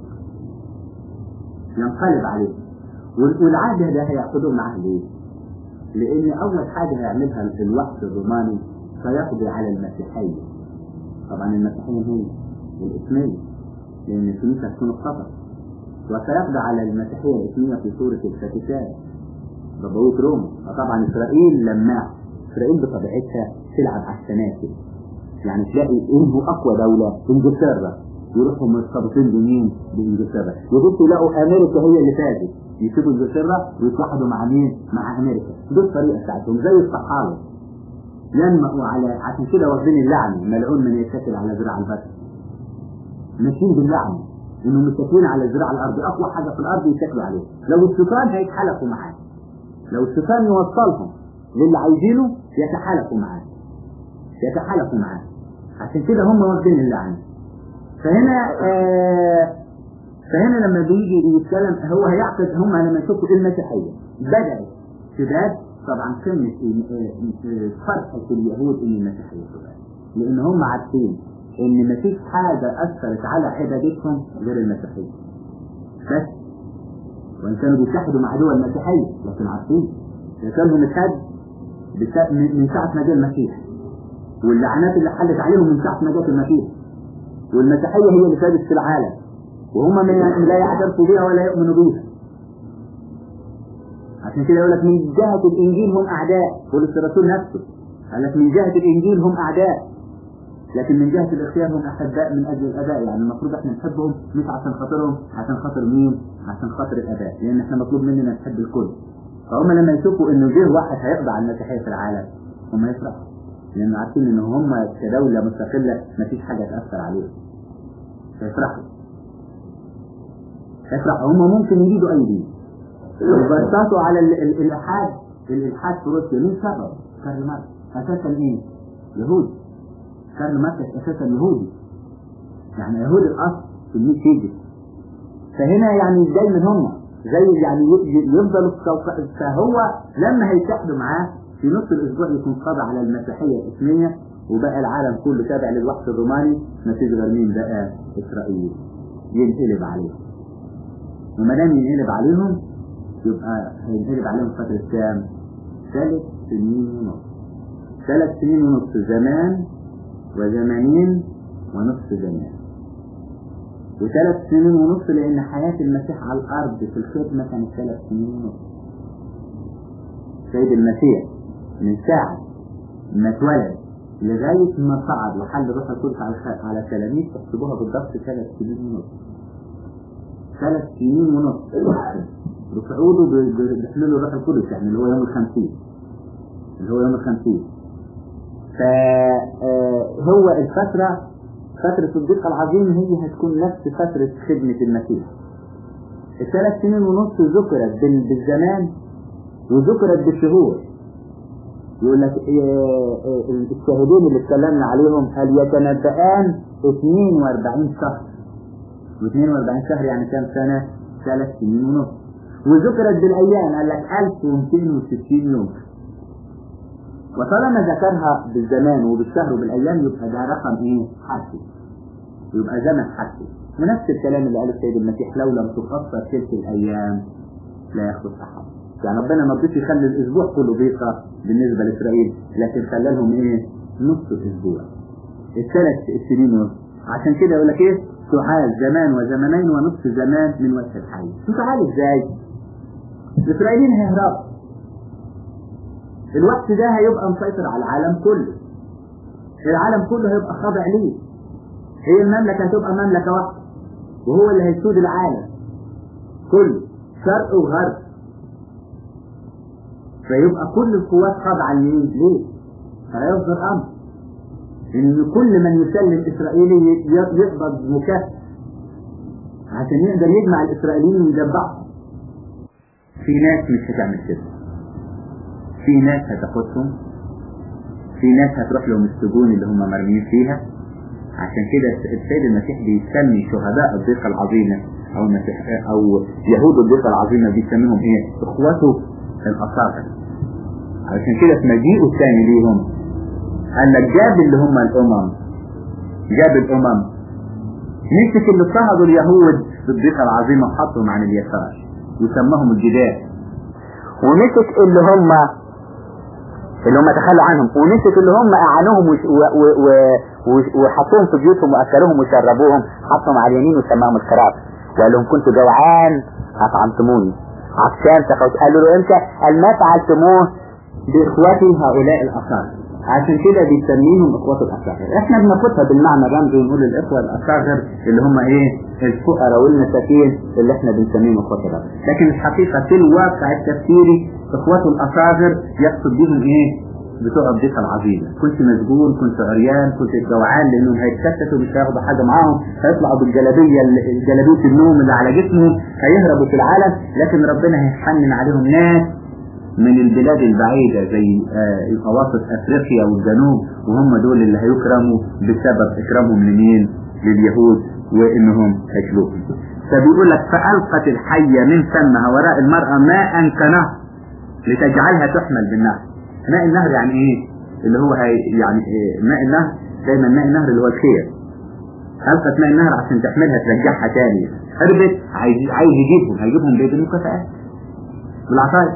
ينقلب عليه والعهد ده هيعقدوا معاه ليه؟ لان اول حاجه هيعملها الوقت الروماني سيقضي على المسيحيه طبعا المسيحيه هي الاسميه لان الكنيسه تكون الخطر وسيقضي على المسيحيه الاسميه في سوره الفاتيكان ضبوط روما وطبعا اسرائيل لما اسرائيل بطبيعتها تلعب على السناسل يعني تلاقي انه اقوى دوله انجلترا يروحوا مرتبطين بمين؟ بانجلترا يبصوا يلاقوا امريكا هي اللي فازت يسيبوا انجلترا ويتوحدوا مع مين؟ مع امريكا دي الطريقه بتاعتهم زي الصحابه ينمأوا على عشان كده واخدين اللعن ملعون من يتكل على ذراع البشر ماشيين باللعن انهم متكلين على ذراع الارض اقوى حاجه في الارض يتكلوا عليه لو الشيطان هيتحالفوا معاه لو الشيطان يوصلهم للي عايزينه يتحالفوا معاه يتحالفوا معاه عشان كده هم واخدين اللعنه فهنا آه فهنا لما بيجي يتكلم هو هيعقد هم لما يشوفوا ايه المسيحيه بدات شباب طبعا قمه فرحه اليهود ان المسيحيه شباب لان هم عارفين ان مفيش حاجه اثرت على عبادتهم غير المسيحيه بس وان كانوا بيتحدوا مع دول المسيحيه لكن عارفين كانهم اتهد من ساعه ما جاء المسيح واللعنات اللي حلت عليهم من ساعه ما جاء المسيح والمسيحيه هي اللي فازت في العالم وهم لا يعترفوا بها ولا يؤمنوا بها عشان كده يقول لك من جهة الإنجيل هم أعداء بولس الرسول نفسه قال لك من جهة الإنجيل هم أعداء لكن من جهة الاختيار هم أحباء من أجل الآباء يعني المفروض احنا نحبهم مش عشان خاطرهم عشان خاطر مين؟ عشان خاطر الآباء لأن احنا مطلوب مننا نحب الكل فهم لما يشوفوا إنه جه واحد هيقضي على المسيحية في العالم هم يفرحوا لأن عارفين إن هم كدولة مستقلة مفيش حاجة تأثر عليهم فيفرحوا يفرحوا هم ممكن يجيبوا أي دين وبسطوا على الإلحاد الإلحاد في روسيا مين سبب؟ كارل ماركس أساسا إيه؟ يهودي كارل ماركس أساسا يهودي يعني يهود الأصل في الميت هيجي فهنا يعني دايما هم زي يعني يفضلوا فهو لما هيتحدوا معاه في نص الأسبوع يكون قضى على المسيحية الإسلامية وبقى العالم كله تابع للوقت الروماني ما فيش غير مين بقى إسرائيل ينقلب عليهم وما دام ينقلب عليهم يبقى هينقلب عليهم فترة كام؟ ثلاث سنين ونص ثلاث سنين ونص زمان وزمانين ونصف زمان وثلاث سنين ونص لأن حياة المسيح على الأرض في الخدمة كانت ثلاث سنين ونص سيد المسيح من ساعة ما اتولد لغاية ما صعد وحل روح القدس على على تلاميذ تحسبوها بالضبط ثلاث سنين ونص ثلاث سنين ونص بصعوده بحلول الروح القدس يعني اللي هو يوم الخمسين اللي هو يوم الخمسين فهو الفترة فترة الضيقة العظيم هي هتكون نفس فترة خدمة المسيح الثلاث سنين ونص ذكرت بالزمان وذكرت بالشهور يقول لك الشاهدين اللي اتكلمنا عليهم هل يتنبأان 42 شهر و42 شهر يعني كام سنة؟ ثلاث سنين ونص وذكرت بالايام قال لك 1260 يوم وطالما ذكرها بالزمان وبالشهر وبالايام يبقى ده رقم ايه؟ حسي يبقى زمن حسي ونفس الكلام اللي قاله السيد المسيح لو لم تقصر تلك الايام لا يخلص احد يعني ربنا ما رضيش يخلي الاسبوع كله ضيقه بالنسبه لاسرائيل لكن خلى لهم ايه؟ نص اسبوع الثلاث سنين ونص عشان كده يقول لك ايه؟ تعال زمان وزمنين ونصف زمان من وجه الحي تعال ازاي؟ الاسرائيليين هيهربوا الوقت ده هيبقى مسيطر على العالم كله العالم كله هيبقى خاضع ليه هي المملكة هتبقى مملكة واحدة وهو اللي هيسود العالم كله شرق وغرب فيبقى كل القوات خاضعة لمين؟ ليه؟ فلا يصدر أمر إن كل من يسلم إسرائيلي يقبض مكافأة عشان يقدر يجمع الإسرائيليين ويدبعهم في ناس مش هتعمل كده في ناس هتاخدهم في ناس هتروح لهم السجون اللي هم مرميين فيها عشان كده السيد المسيح بيسمي شهداء الضيقة العظيمة أو المسيح أو يهود الضيقة العظيمة بيسميهم إيه؟ إخوته الأصابع عشان كده في مجيئه الثاني ليهم قال لك جاب اللي هم الأمم جاب الأمم مسك اللي اضطهدوا اليهود في الضيقة العظيمة وحطهم عن اليسار وسماهم الجدال ومسك اللي هم اللي هم تخلوا عنهم ومسك اللي هم اعانوهم وش- و- و- و- و- وحطوهم في بيوتهم واكلوهم وشربوهم حطهم على اليمين وسماهم الكراب وقال لهم كنت جوعان اطعمتموني عطشان سقوت قالوا له امتى قال ما فعلتموه بإخوتي هؤلاء الأصاغر عشان كده بيسميهم إخوة الأصاغر احنا بناخدها بالمعنى الرمزي ونقول الإخوة الأصاغر اللي هم إيه الفقراء والمساكين اللي احنا بنسميهم إخوة الأصاغر لكن الحقيقة في الواقع التفكيري إخوة الأصاغر يقصد بهم إيه بتوع الضيقة العظيمة كنت مسجون كنت عريان كنت جوعان لأنهم هيتشتتوا مش هياخدوا حاجة معاهم هيطلعوا بالجلابية جلابية النوم اللي على جسمهم هيهربوا في العالم لكن ربنا هيحنن عليهم ناس من البلاد البعيدة زي آه، أواسط أفريقيا والجنوب وهم دول اللي هيكرموا بسبب إكرامهم لمين؟ لليهود وإنهم هيشلوهم فبيقول لك فألقت الحية من فمها وراء المرأة ماء كنهر لتجعلها تحمل بالنهر ماء النهر يعني إيه؟ اللي هو هي يعني إيه؟ ماء النهر دايما ماء النهر اللي هو الخير ألقت ماء النهر عشان تحملها ترجعها تاني هربت عايز عايز يجيبهم هيجيبهم بإيه؟ بالمكافآت بالعطايا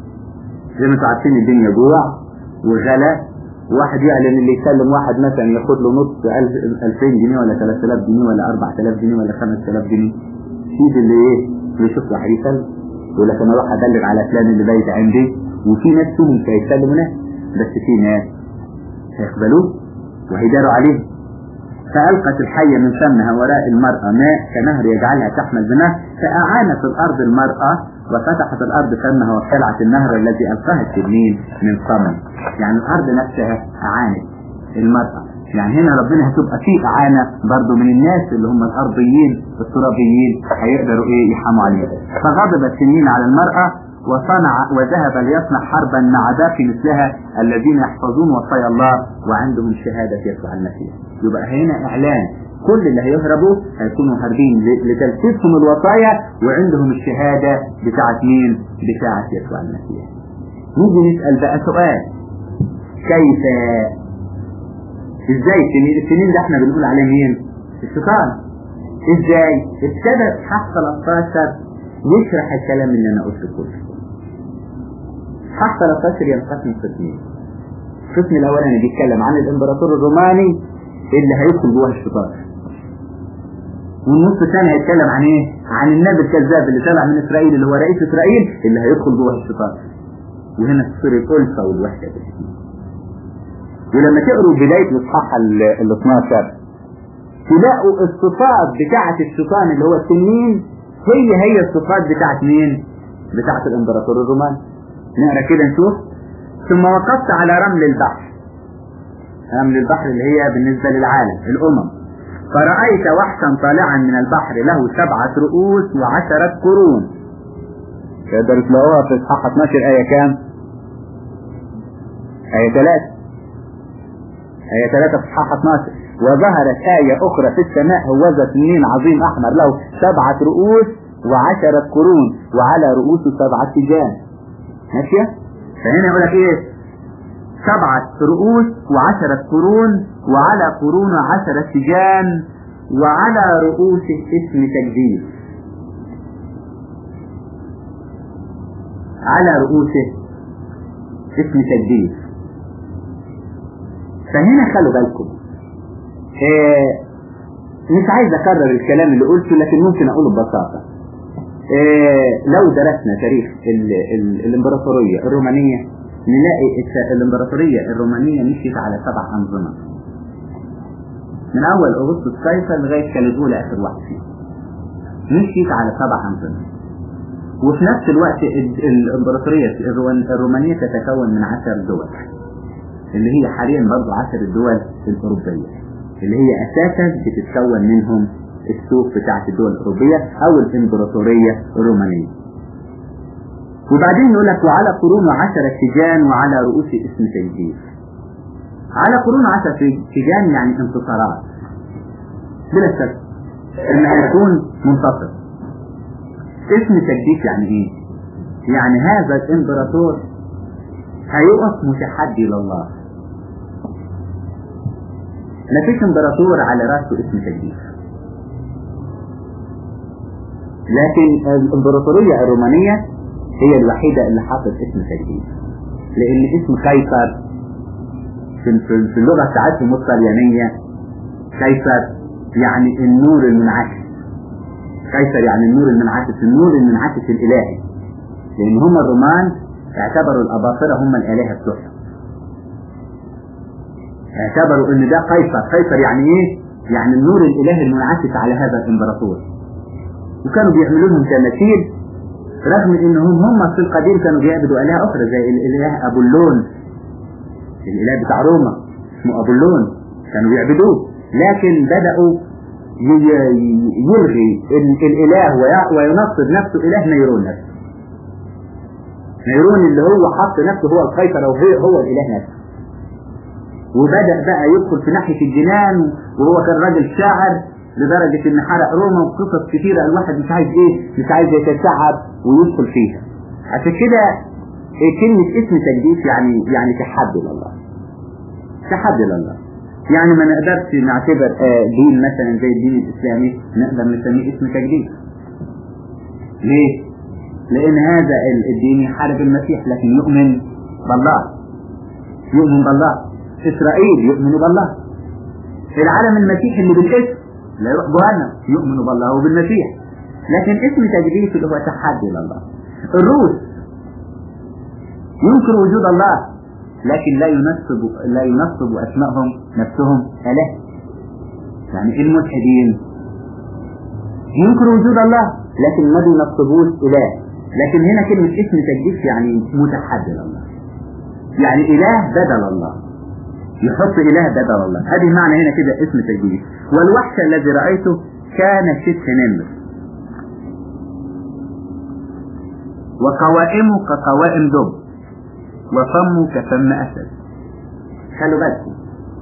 زي ما انتوا عارفين الدنيا جوع وغلا واحد يعلن اللي يسلم واحد مثلا ياخد له نص 2000 جنيه ولا 3000 جنيه ولا 4000 جنيه ولا 5000 جنيه سيد اللي ايه يشوف له هيسلم يقول لك انا اروح ادلل على فلان اللي بايت عندي وفي ناس فيهم مش هيسلموا ناس بس في ناس هيقبلوه وهيداروا عليه فألقت الحية من فمها وراء المرأة ماء كنهر يجعلها تحمل بنهر فأعانت الأرض المرأة وفتحت الأرض فمها وابتلعت النهر الذي ألقاها التنين من صمم يعني الأرض نفسها أعانت المرأة يعني هنا ربنا هتبقى فيه إعانة برضو من الناس اللي هم الأرضيين الترابيين هيقدروا إيه يحاموا عليها فغضب التنين على المرأة وصنع وذهب ليصنع حربا مع باقي مثلها الذين يحفظون وصايا الله وعندهم شهادة يسوع المسيح يبقى هنا إعلان كل اللي هيهربوا هيكونوا هاربين ل- لتنفيذهم الوصايا وعندهم الشهادة بتاعت مين؟ بتاعت يسوع المسيح. نيجي نسأل بقى سؤال كيف ازاي السنين السنين ده احنا بنقول عليه مين؟ الشيطان ازاي؟ ابتدى اصحاح 13 يشرح الكلام اللي انا قلته كله. اصحاح 13 ينقسم قسمين. القسم الاولاني بيتكلم عن الامبراطور الروماني اللي هيدخل جوه الشيطان. والنص الثاني هيتكلم عن ايه؟ عن النبي الكذاب اللي طلع من اسرائيل اللي هو رئيس اسرائيل اللي هيدخل جوه الشيطان. وهنا تصير الألفة والوحدة بس. ولما تقروا بداية الإصحاح ال ال 12 تلاقوا الصفات بتاعة الشيطان اللي هو التنين هي هي الصفات بتاعة مين؟ بتاعة الإمبراطور الروماني. نقرا كده نشوف ثم وقفت على رمل البحر رمل البحر اللي هي بالنسبة للعالم الأمم فرأيت وحشا طالعا من البحر له سبعة رؤوس وعشرة قرون تقدر تلاقوها في إصحاح 12 آية كام؟ آية 3 آية 3 في إصحاح 12 وظهرت آية أخرى في السماء هوذا تنين عظيم أحمر له سبعة رؤوس وعشرة قرون وعلى رؤوسه سبعة تيجان ماشية؟ فهنا يقول لك إيه؟ سبعة رؤوس وعشرة قرون وعلى قرون عشرة تيجان وعلى رؤوسه اسم تجديد على رؤوسه اسم تجديد فهنا خلوا بالكم آه مش عايز اكرر الكلام اللي قلته لكن ممكن اقوله ببساطة آه لو درسنا تاريخ ال ال الامبراطورية الرومانية نلاقي الت- الامبراطورية الرومانية مشيت على سبع انظمة من اول اغسطس قيصر لغاية كاليجولا اخر واحد فيهم مشيت على سبع أنظمة وفي نفس الوقت ال- الإمبراطورية الرو- الرومانية تتكون من عشر دول اللي هي حاليا برضو عشر الدول الأوروبية اللي هي أساسا بتتكون منهم السوق بتاعت الدول الأوروبية أو الإمبراطورية الرومانية وبعدين يقول لك وعلى قرون عشرة تيجان وعلى رؤوس اسم تجديد على قرون عشرة تيجان يعني انتصارات بلا شك ان هيكون منتصر اسم تجديد يعني ايه يعني هذا الامبراطور هيقف متحدي لله مفيش امبراطور على راسه اسم تجديد لكن الامبراطورية الرومانية هي الوحيدة اللي حاطط اسم تجديد لان اسم قيصر في في- في اللغة بتاعتهم الطليانية قيصر يعني النور المنعكس قيصر يعني النور المنعكس النور المنعكس الالهي لان هم الرومان اعتبروا الاباطرة هم الالهة بتوعهم اعتبروا ان ده قيصر قيصر يعني ايه يعني النور الالهي المنعكس على هذا الامبراطور وكانوا بيعملوا لهم تماثيل رغم انهم هم في القديم كانوا بيعبدوا الهه اخرى زي الاله ابولون الاله بتاع روما اسمه ابولون كانوا بيعبدوه لكن بداوا ي- ي- يلغي ال- الاله وي- وينصب نفسه اله نيرون نفسه نيرون اللي هو حط نفسه هو القيصر او هو هو الاله نفسه وبدأ بقى يدخل في ناحية الجنان وهو كان راجل شاعر لدرجة ان حرق روما وقصص كتيرة الواحد مش عايز ايه مش عايز يتشعب ويدخل فيها عشان كده إيه كلمة اسم تجديد يعني يعني تحدي لله تحدي لله يعني ما نقدرش نعتبر آه، دين مثلا زي الدين الاسلامي نقدر نسميه اسم تجديد ليه؟ لان هذا ال- الدين يحارب المسيح لكن يؤمن بالله يؤمن بالله اسرائيل يؤمن بالله العالم المسيحي اللي بالاسم لا يروح جهنم يؤمن بالله وبالمسيح لكن اسم تجديد اللي هو تحدي لله الروس ينكر وجود الله لكن لا ينسب لا ينسب اسمائهم نفسهم اله يعني الملحدين ينكر وجود الله لكن ما بينسبوش اله لكن هنا كلمه اسم تجديد يعني متحدي لله يعني اله بدل الله يحط اله بدل الله هذه معنى هنا كده اسم تجديد والوحش الذي رايته كان شبه نمر وقوائمه كقوائم دب وفمه كفم اسد خلوا بالكم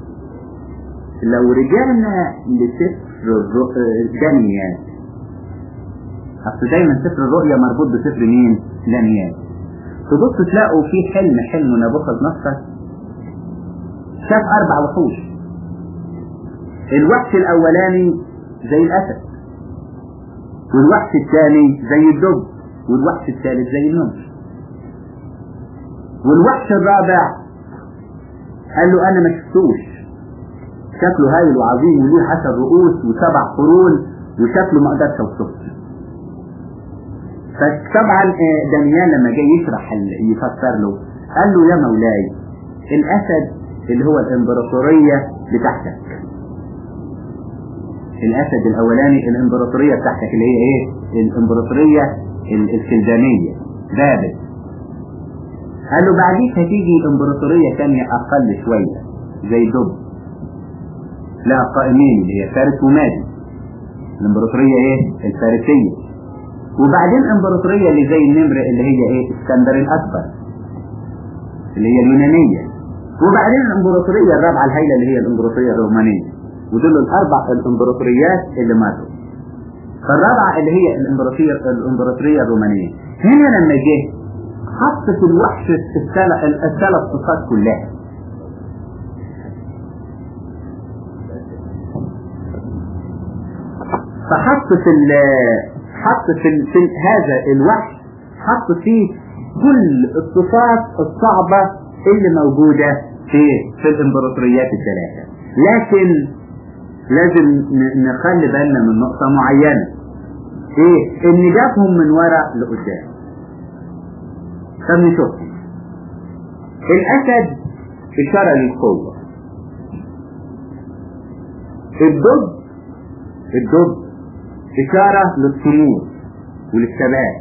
لو رجعنا لسفر الرؤ- دانيال اصل دايما سفر الرؤيا مربوط بسفر مين؟ دانيال تبص تلاقوا في حلم حلم نبوخذ نصر شاف اربع وحوش الوحش الاولاني زي الاسد والوحش الثاني زي الدب والوحش الثالث زي النمر والوحش الرابع قال له انا ما شفتوش شكله هايل وعظيم وليه عشر رؤوس وسبع قرون وشكله ما اقدرش اوصفه فطبعا آه، دانيال لما جاي يشرح ال- يفسر له قال له يا مولاي الاسد اللي هو الامبراطوريه بتاعتك الاسد الاولاني الامبراطوريه بتاعتك اللي هي ايه الامبراطوريه ال- الكلدانيه بابل قال له بعديك هتيجي امبراطوريه ثانيه اقل شويه زي دب لا قائمين اللي هي فارس ومادي الامبراطوريه ايه الفارسيه وبعدين امبراطوريه اللي زي النمر اللي هي ايه اسكندر الاكبر اللي هي اليونانيه وبعدين الامبراطوريه الرابعه الهائله اللي هي الامبراطوريه الرومانيه ودول الاربع الامبراطوريات اللي ماتوا فالرابعه اللي هي الامبراطوريه الامبراطوريه الرومانيه هنا لما جه حط في الوحش الثلاث الثلاث صفات كلها فحط في ال حط في, ال في ال هذا الوحش حط فيه كل الصفات الصعبة اللي موجودة في في الامبراطوريات الثلاثة لكن لازم ن- نخلي بالنا من نقطة معينة ايه ان جابهم من ورا لقدام طب نشوف الاسد اشارة للقوة الدب الدب إشارة للطموح وللثبات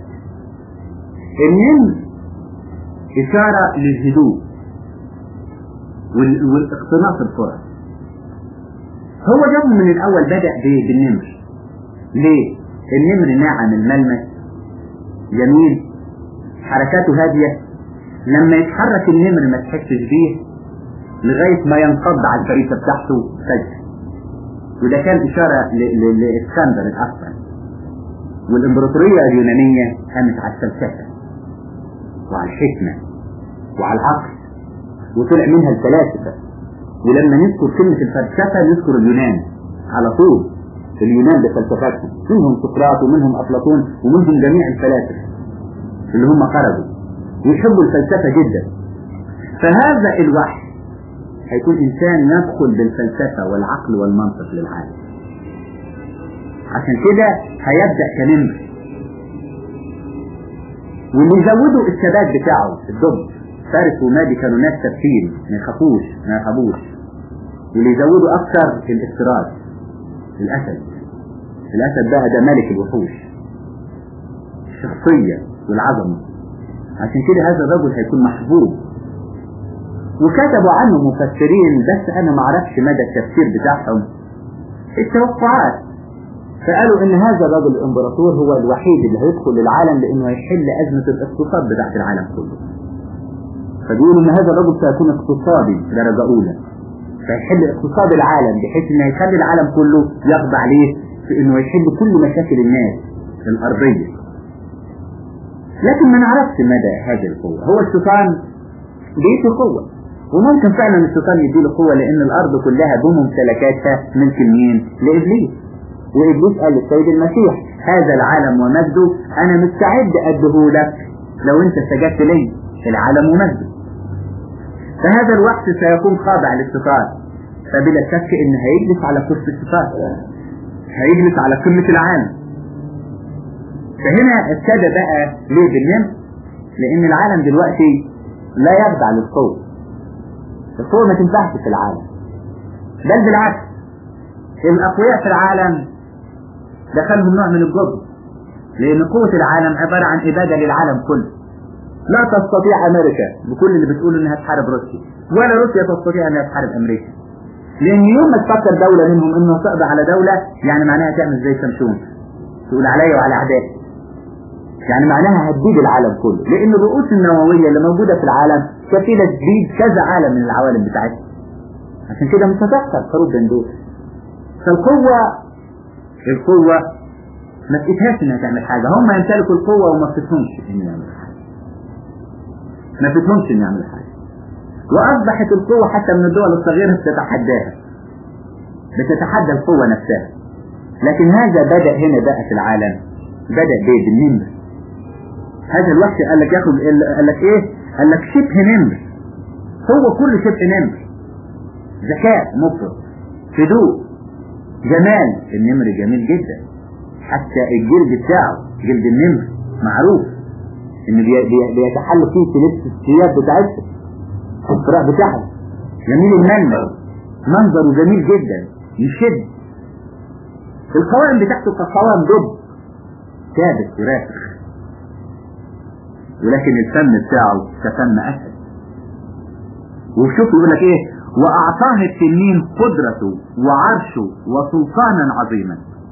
النمر إشارة للهدوء وال- والاقتناص الفرص هو جابه من الأول بدأ ب- بالنمر ليه؟ النمر ناعم الملمس جميل حركاته هادية لما يتحرك النمر ما تحسش بيه لغاية ما ينقض على الفريسة بتاعته فجأة وده كان إشارة ل- ل- لإسكندر الأكبر والإمبراطورية اليونانية قامت على الفلسفة وعلى الحكمة وعلى العقل وطلع منها الفلاسفة ولما نذكر كلمة الفلسفة نذكر اليونان على طول اليونان بفلسفتهم منهم سقراط ومنهم أفلاطون ومنهم جميع الفلاسفة اللي هم خرجوا ويحبوا الفلسفة جدا فهذا الوحي هيكون إنسان يدخل بالفلسفة والعقل والمنطق للعالم عشان كده هيبدأ كنمر واللي يزودوا الثبات بتاعه الدب فارس ومادي كانوا ناس ثابتين ما يخافوش ما يخافوش واللي يزودوا اكثر الافتراس الاسد الاسد بقى ده ملك الوحوش الشخصية والعظمة عشان كده هذا الرجل هيكون محبوب وكتبوا عنه مفسرين بس انا ما اعرفش مدى التفسير بتاعهم التوقعات فقالوا ان هذا الرجل الامبراطور هو الوحيد اللي هيدخل للعالم لانه هيحل ازمة الاقتصاد بتاعت العالم كله فبيقولوا ان هذا الرجل سيكون اقتصادي درجة اولى فيحل اقتصاد العالم بحيث انه يخلي العالم كله يخضع ليه في انه يحل كل مشاكل الناس الارضية لكن ما نعرفش مدى هذه القوة هو الشيطان بيته قوة وممكن فعلا الشيطان يديله قوة لان الارض كلها بممتلكاتها ملك مين لابليس وابليس قال للسيد المسيح هذا العالم ومجده انا مستعد ادهولك لو انت سجدت لي العالم ومجده فهذا الوقت سيكون خاضع للشيطان فبلا شك ان هيجلس على كرسي الشيطان هيجلس على قمة العالم فهنا ابتدى بقى ليه بالنمر لان العالم دلوقتي لا يخضع للقوة القوة ما تنفعش في العالم بل بالعكس الاقوياء في العالم دخلهم نوع من الجبر لان قوة العالم عبارة عن ابادة للعالم كله لا تستطيع امريكا بكل اللي بتقول انها تحارب روسيا ولا روسيا تستطيع انها تحارب امريكا لان يوم ما تفكر دولة منهم انها تقضي على دولة يعني معناها تعمل زي شمشون تقول عليا وعلى اعدائي يعني معناها هتبيد العالم كله لان الرؤوس النووية اللي موجودة في العالم كفيلة تبيد كذا عالم من العوالم بتاعتها عشان كده مش هتحصل حروب بين دول فالقوة القوة ما تقيتهاش انها تعمل حاجة هم يمتلكوا القوة وما بتفهمش ان يعملوا حاجة ما بتفهمش ان يعملوا حاجة واصبحت القوة حتى من الدول الصغيرة بتتحداها بتتحدى القوة نفسها لكن هذا بدأ هنا بقى في العالم بدأ بيه بالنمر هذا الوحش قال لك ياخد قال لك ايه قال لك شبه نمر هو كل شبه نمر ذكاء مفرط هدوء جمال النمر جميل جدا حتى الجلد بتاعه جلد النمر معروف ان بي- بي- بيتحل فيه في لبس الثياب بتاعتها الفراء بتاعها جميل المنظر منظره جميل جدا يشد القوائم بتاعته كقوائم دب ثابت وراسخ ولكن الفم بتاعه كفم اسد وشوف يقول لك ايه واعطاه التنين قدرته وعرشه وسلطانا عظيما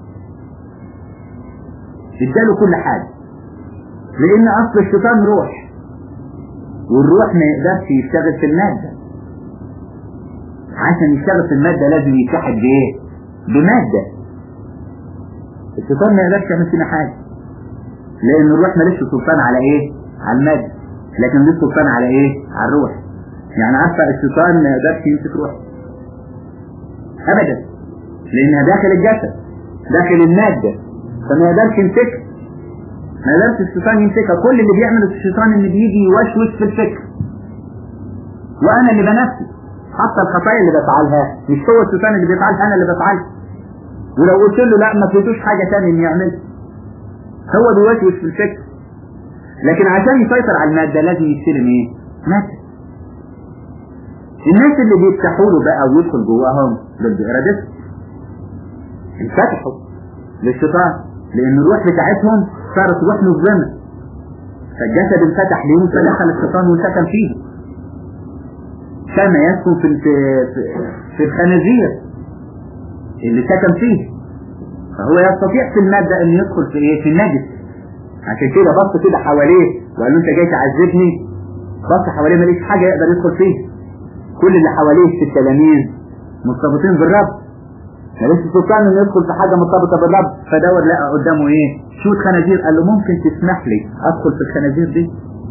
اداله كل حاجة لان اصل الشيطان روح والروح ما يقدرش يشتغل في المادة عشان يشتغل في المادة لازم يتحد بايه بمادة الشيطان ما يقدرش يعمل فينا حاجة لان الروح ماليش سلطان على ايه على المادة لكن ليه سلطان على ايه على الروح يعني عارفة الشيطان ما يقدرش يمسك روح ابدا لانها داخل الجسد داخل المادة فما يقدرش يمسكها ما يقدرش الشيطان يمسكها كل اللي بيعمله الشيطان ان بيجي يوشوش في الفكر وانا اللي بنفسي حتى الخطايا اللي بفعلها مش هو الشيطان اللي بيفعلها انا اللي بفعلها ولو قلت له لا ما فيتوش حاجة تانية انه يعملها هو بيوشوش في الفكر لكن عشان يسيطر على المادة لازم يستلم ايه مادة الناس اللي بيفتحوا له بقى ويدخل جواهم ضد ارادتهم انفتحوا للشيطان لان الروح بتاعتهم صارت روح مظلمة فالجسد انفتح ليهم فدخل الشيطان وسكن فيه كما يسكن في في في الخنازير اللي سكن فيه فهو يستطيع في المادة ان يدخل في ايه في النجس عشان كده بص كده حواليه وقال له انت جاي تعذبني بص حواليه ماليش حاجة يقدر يدخل فيه كل اللي حواليه في التلاميذ مرتبطين بالرب ماليش سلطان انه يدخل في حاجة مرتبطة بالرب فدور لقى قدامه ايه شوت خنازير قال له ممكن تسمح لي ادخل في الخنازير دي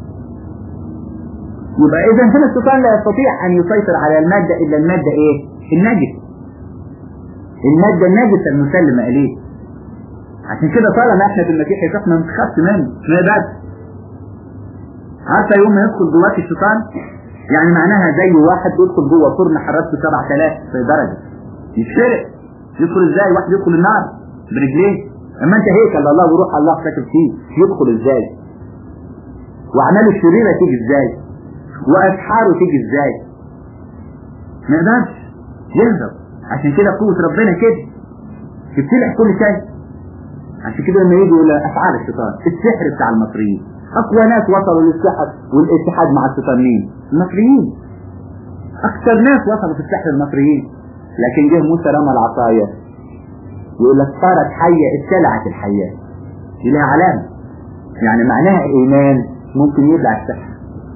يبقى اذا هنا السلطان لا يستطيع ان يسيطر على المادة الا المادة ايه النجس المادة النجسة المسلمة اليه عشان كده طالما احنا في المسيح يسوع ما نخافش منه ما يبعدش عارفة يوم ما يدخل جواك الشيطان يعني معناها زي واحد بيدخل جوه فرن حرارته 7000 في درجة يتشرق يدخل ازاي واحد يدخل النار برجليه اما انت هيكل الله وروح الله ساكن فيه يدخل ازاي واعماله الشريرة تيجي ازاي واسحاره تيجي ازاي ما يقدرش يهرب عشان كده قوة ربنا كده تبتلع كل شيء عشان كده لما يجي يقول افعال الشيطان السحر بتاع المصريين اقوى ناس وصلوا للسحر والاتحاد مع الشيطان مين المصريين اكثر ناس وصلوا في السحر المصريين لكن جه موسى رمى العصاية يقول لك صارت حية اتسلعت الحياة دي لها علامة يعني معناها ايمان ممكن يبلع السحر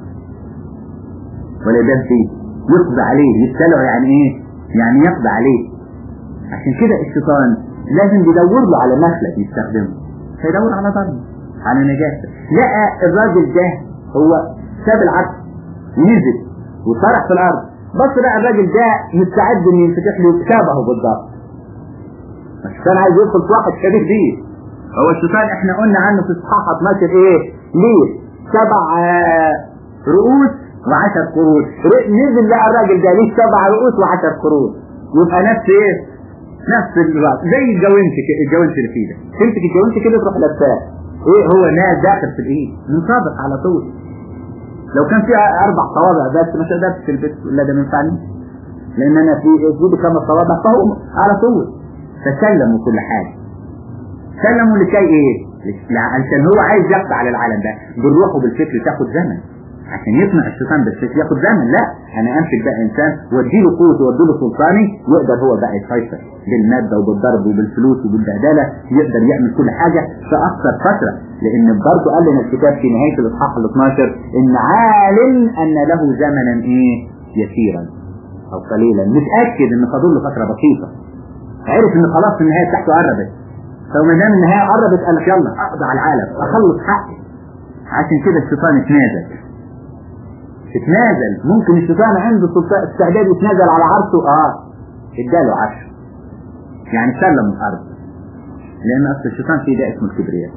ولا ده فيه يقضى عليه يبتلعه يعني ايه يعني يقضى عليه عشان كده الشيطان لازم يدور له على مخلب يستخدمه فيدور على ضرب على نجاسة لقى الراجل ده هو ساب العبد نزل وصرح في الارض بص بقى الراجل ده مستعد ان ينفتح له شبهه بالضبط الشيطان عايز يدخل في واحد شبيه بيه هو الشيطان احنا قلنا عنه في اصحاح 12 ايه ليه سبع آه رؤوس وعشر قرون نزل لقى الراجل ده ليه سبع رؤوس وعشر قرون يبقى نفس ايه نفس الراس زي الجوانت الجوانت اللي فيه ده تمسك الجوانت كده تروح لابساه ايه هو ناس داخل في الايد منطبق على طول لو كان فيها اربع صوابع بس مش قدرت تلبس لا ده ما ينفعنيش لان انا في ايدي خمس صوابع فهو على طول فسلموا كل حاجه سلموا لكي ايه عشان هو عايز يقضي على العالم ده بالروح وبالفكر تاخد زمن عشان يقنع الشيطان بالفكر ياخد زمن لا انا امسك بقى انسان واديله قوته واديله سلطاني يقدر هو بقى يسيطر بالماده وبالضرب وبالفلوس وبالبهدله يقدر يعمل كل حاجه في اقصر فتره لان برضه قال لنا الكتاب في نهايه الاصحاح ال 12 ان عالم ان له زمنا ايه يسيرا او قليلا متاكد ان فاضل له فتره بسيطه عرف ان خلاص النهايه بتاعته قربت فما دام النهايه قربت قال لك يلا اقضي على العالم اخلص حقي عشان كده الشيطان اتنازل اتنازل ممكن الشيطان عنده استعداد يتنازل على عرشه اه اداله عرش يعني سلم الارض لان اصل الشيطان فيه ده اسمه الكبرياء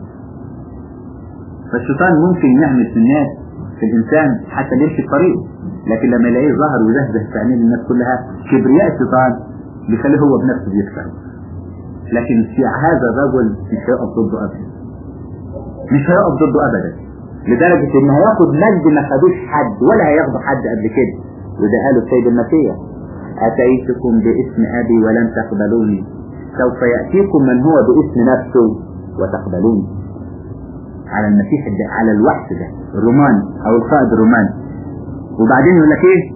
فالشيطان ممكن يعمل في الناس في الانسان حتى يمشي طريقه لكن لما يلاقيه ظهر وزهزه في عينين الناس كلها كبرياء الشيطان بيخليه هو بنفسه يكسر لكن في هذا الرجل مش هيقف ضده ابدا مش هيقف ضده ابدا لدرجة ان هياخد مجد ما خدوش حد ولا هياخدوا حد قبل كده وده قاله السيد المسيح اتيتكم باسم ابي ولم تقبلوني سوف يأتيكم من هو باسم نفسه وتقبلوني على المسيح ده على الوحش ده الروماني او القائد الروماني وبعدين يقول لك ايه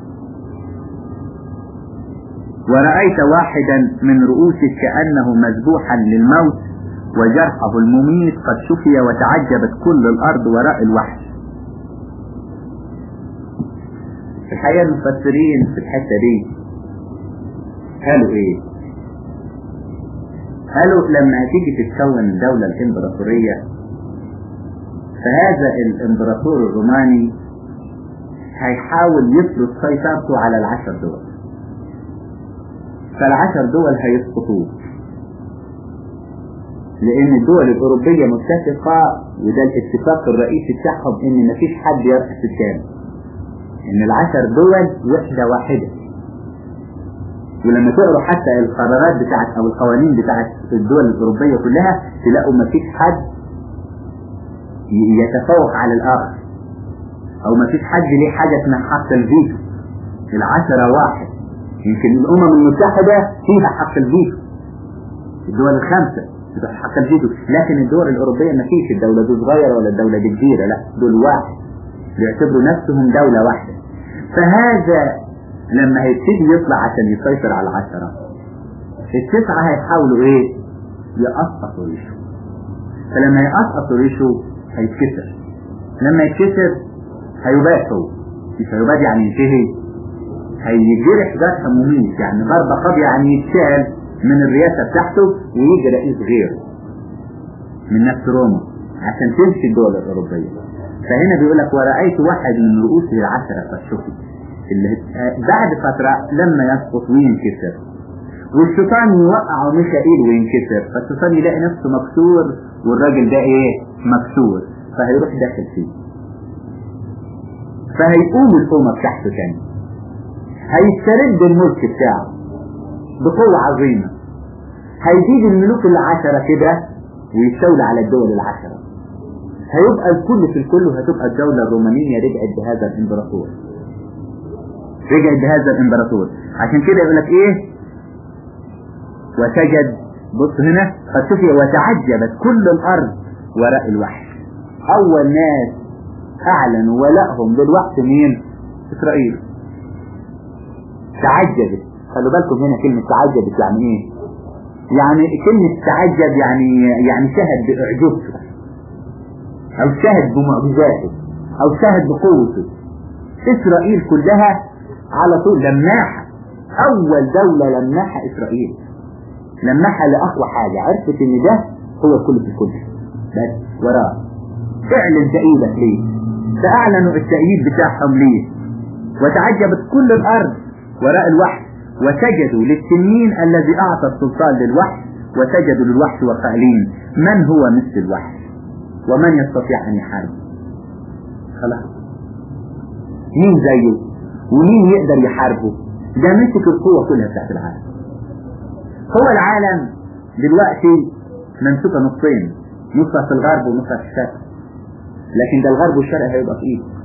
ورأيت واحدا من رؤوسك كأنه مذبوحا للموت وجرحه المميت قد شفي وتعجبت كل الأرض وراء الوحش الحقيقة المفسرين في الحتة دي قالوا ايه قالوا لما تيجي تتكون الدولة الامبراطورية فهذا الامبراطور الروماني هيحاول يفرض سيطرته على العشر دول فالعشر دول هيسقطوه لان الدول الاوروبية متفقة وده الاتفاق الرئيسي بتاعهم ان مفيش حد يرأس الثاني ان العشر دول وحدة واحدة ولما تقروا حتى القرارات بتاعت او القوانين بتاعت الدول الاوروبية كلها تلاقوا مفيش حد يتفوق على الاخر او مفيش حد ليه حاجة اسمها حق الفيتو العشرة واحد يمكن الامم المتحدة فيها حق الفيتو الدول الخمسة يحددوا لكن الدول الأوروبية ما فيش الدولة دي صغيرة ولا الدولة دي كبيرة لا دول واحد بيعتبروا نفسهم دولة واحدة فهذا لما هيبتدي يطلع عشان يسيطر على العشرة التسعة هيحاولوا ايه يقصقصوا ريشه فلما يقصقصوا ريشه هيتكسر لما يتكسر هيبات هو مش هيبات يعني ينتهي هيجرح جرح مميت يعني ضربة قاضية يعني يتشال من الرئاسة بتاعته ويجي رئيس غيره من نفس روما عشان تمشي الدول الأوروبية فهنا بيقول لك ورأيت واحد من رؤوس العشرة فالشوفي اللي بعد فترة لما يسقط وينكسر والشيطان يوقع ميكائيل وينكسر فالشيطان يلاقي نفسه مكسور والراجل ده ايه مكسور فهيروح داخل فيه فهيقوم الأمة بتاعته تاني هيسترد الملك بتاعه بقوة عظيمة هيزيد الملوك العشرة كده ويستولى على الدول العشرة هيبقى الكل في الكل وهتبقى الدولة الرومانية رجعت بهذا الامبراطور رجعت بهذا الامبراطور عشان كده يقول لك ايه وسجد بص هنا فشوفي وتعجبت كل الارض وراء الوحش اول ناس اعلنوا ولائهم للوحش مين اسرائيل تعجبت خلوا بالكم هنا كلمة تعجبت يعني ايه يعني كلمة تعجب يعني يعني شهد بإعجوبته أو شهد بمعجزاته أو شهد بقوته إسرائيل كلها على طول لماحة أول دولة لماحة إسرائيل لماحة لأقوى حاجة عرفت إن ده هو الكل في الكل بس وراه اعلن تأييدك ليه فأعلنوا التأييد بتاعهم ليه وتعجبت كل الأرض وراء الوحش وسجدوا للتنين الذي أعطى السلطان للوحش وسجدوا للوحش وقائلين من هو مثل الوحش ومن يستطيع أن يحارب خلاص مين زيه ومين يقدر يحاربه ده مسك القوة كلها بتاعت العالم هو العالم دلوقتي ممسوكة نصين نصها في الغرب ونصها في الشرق لكن ده الغرب والشرق هيبقى في ايده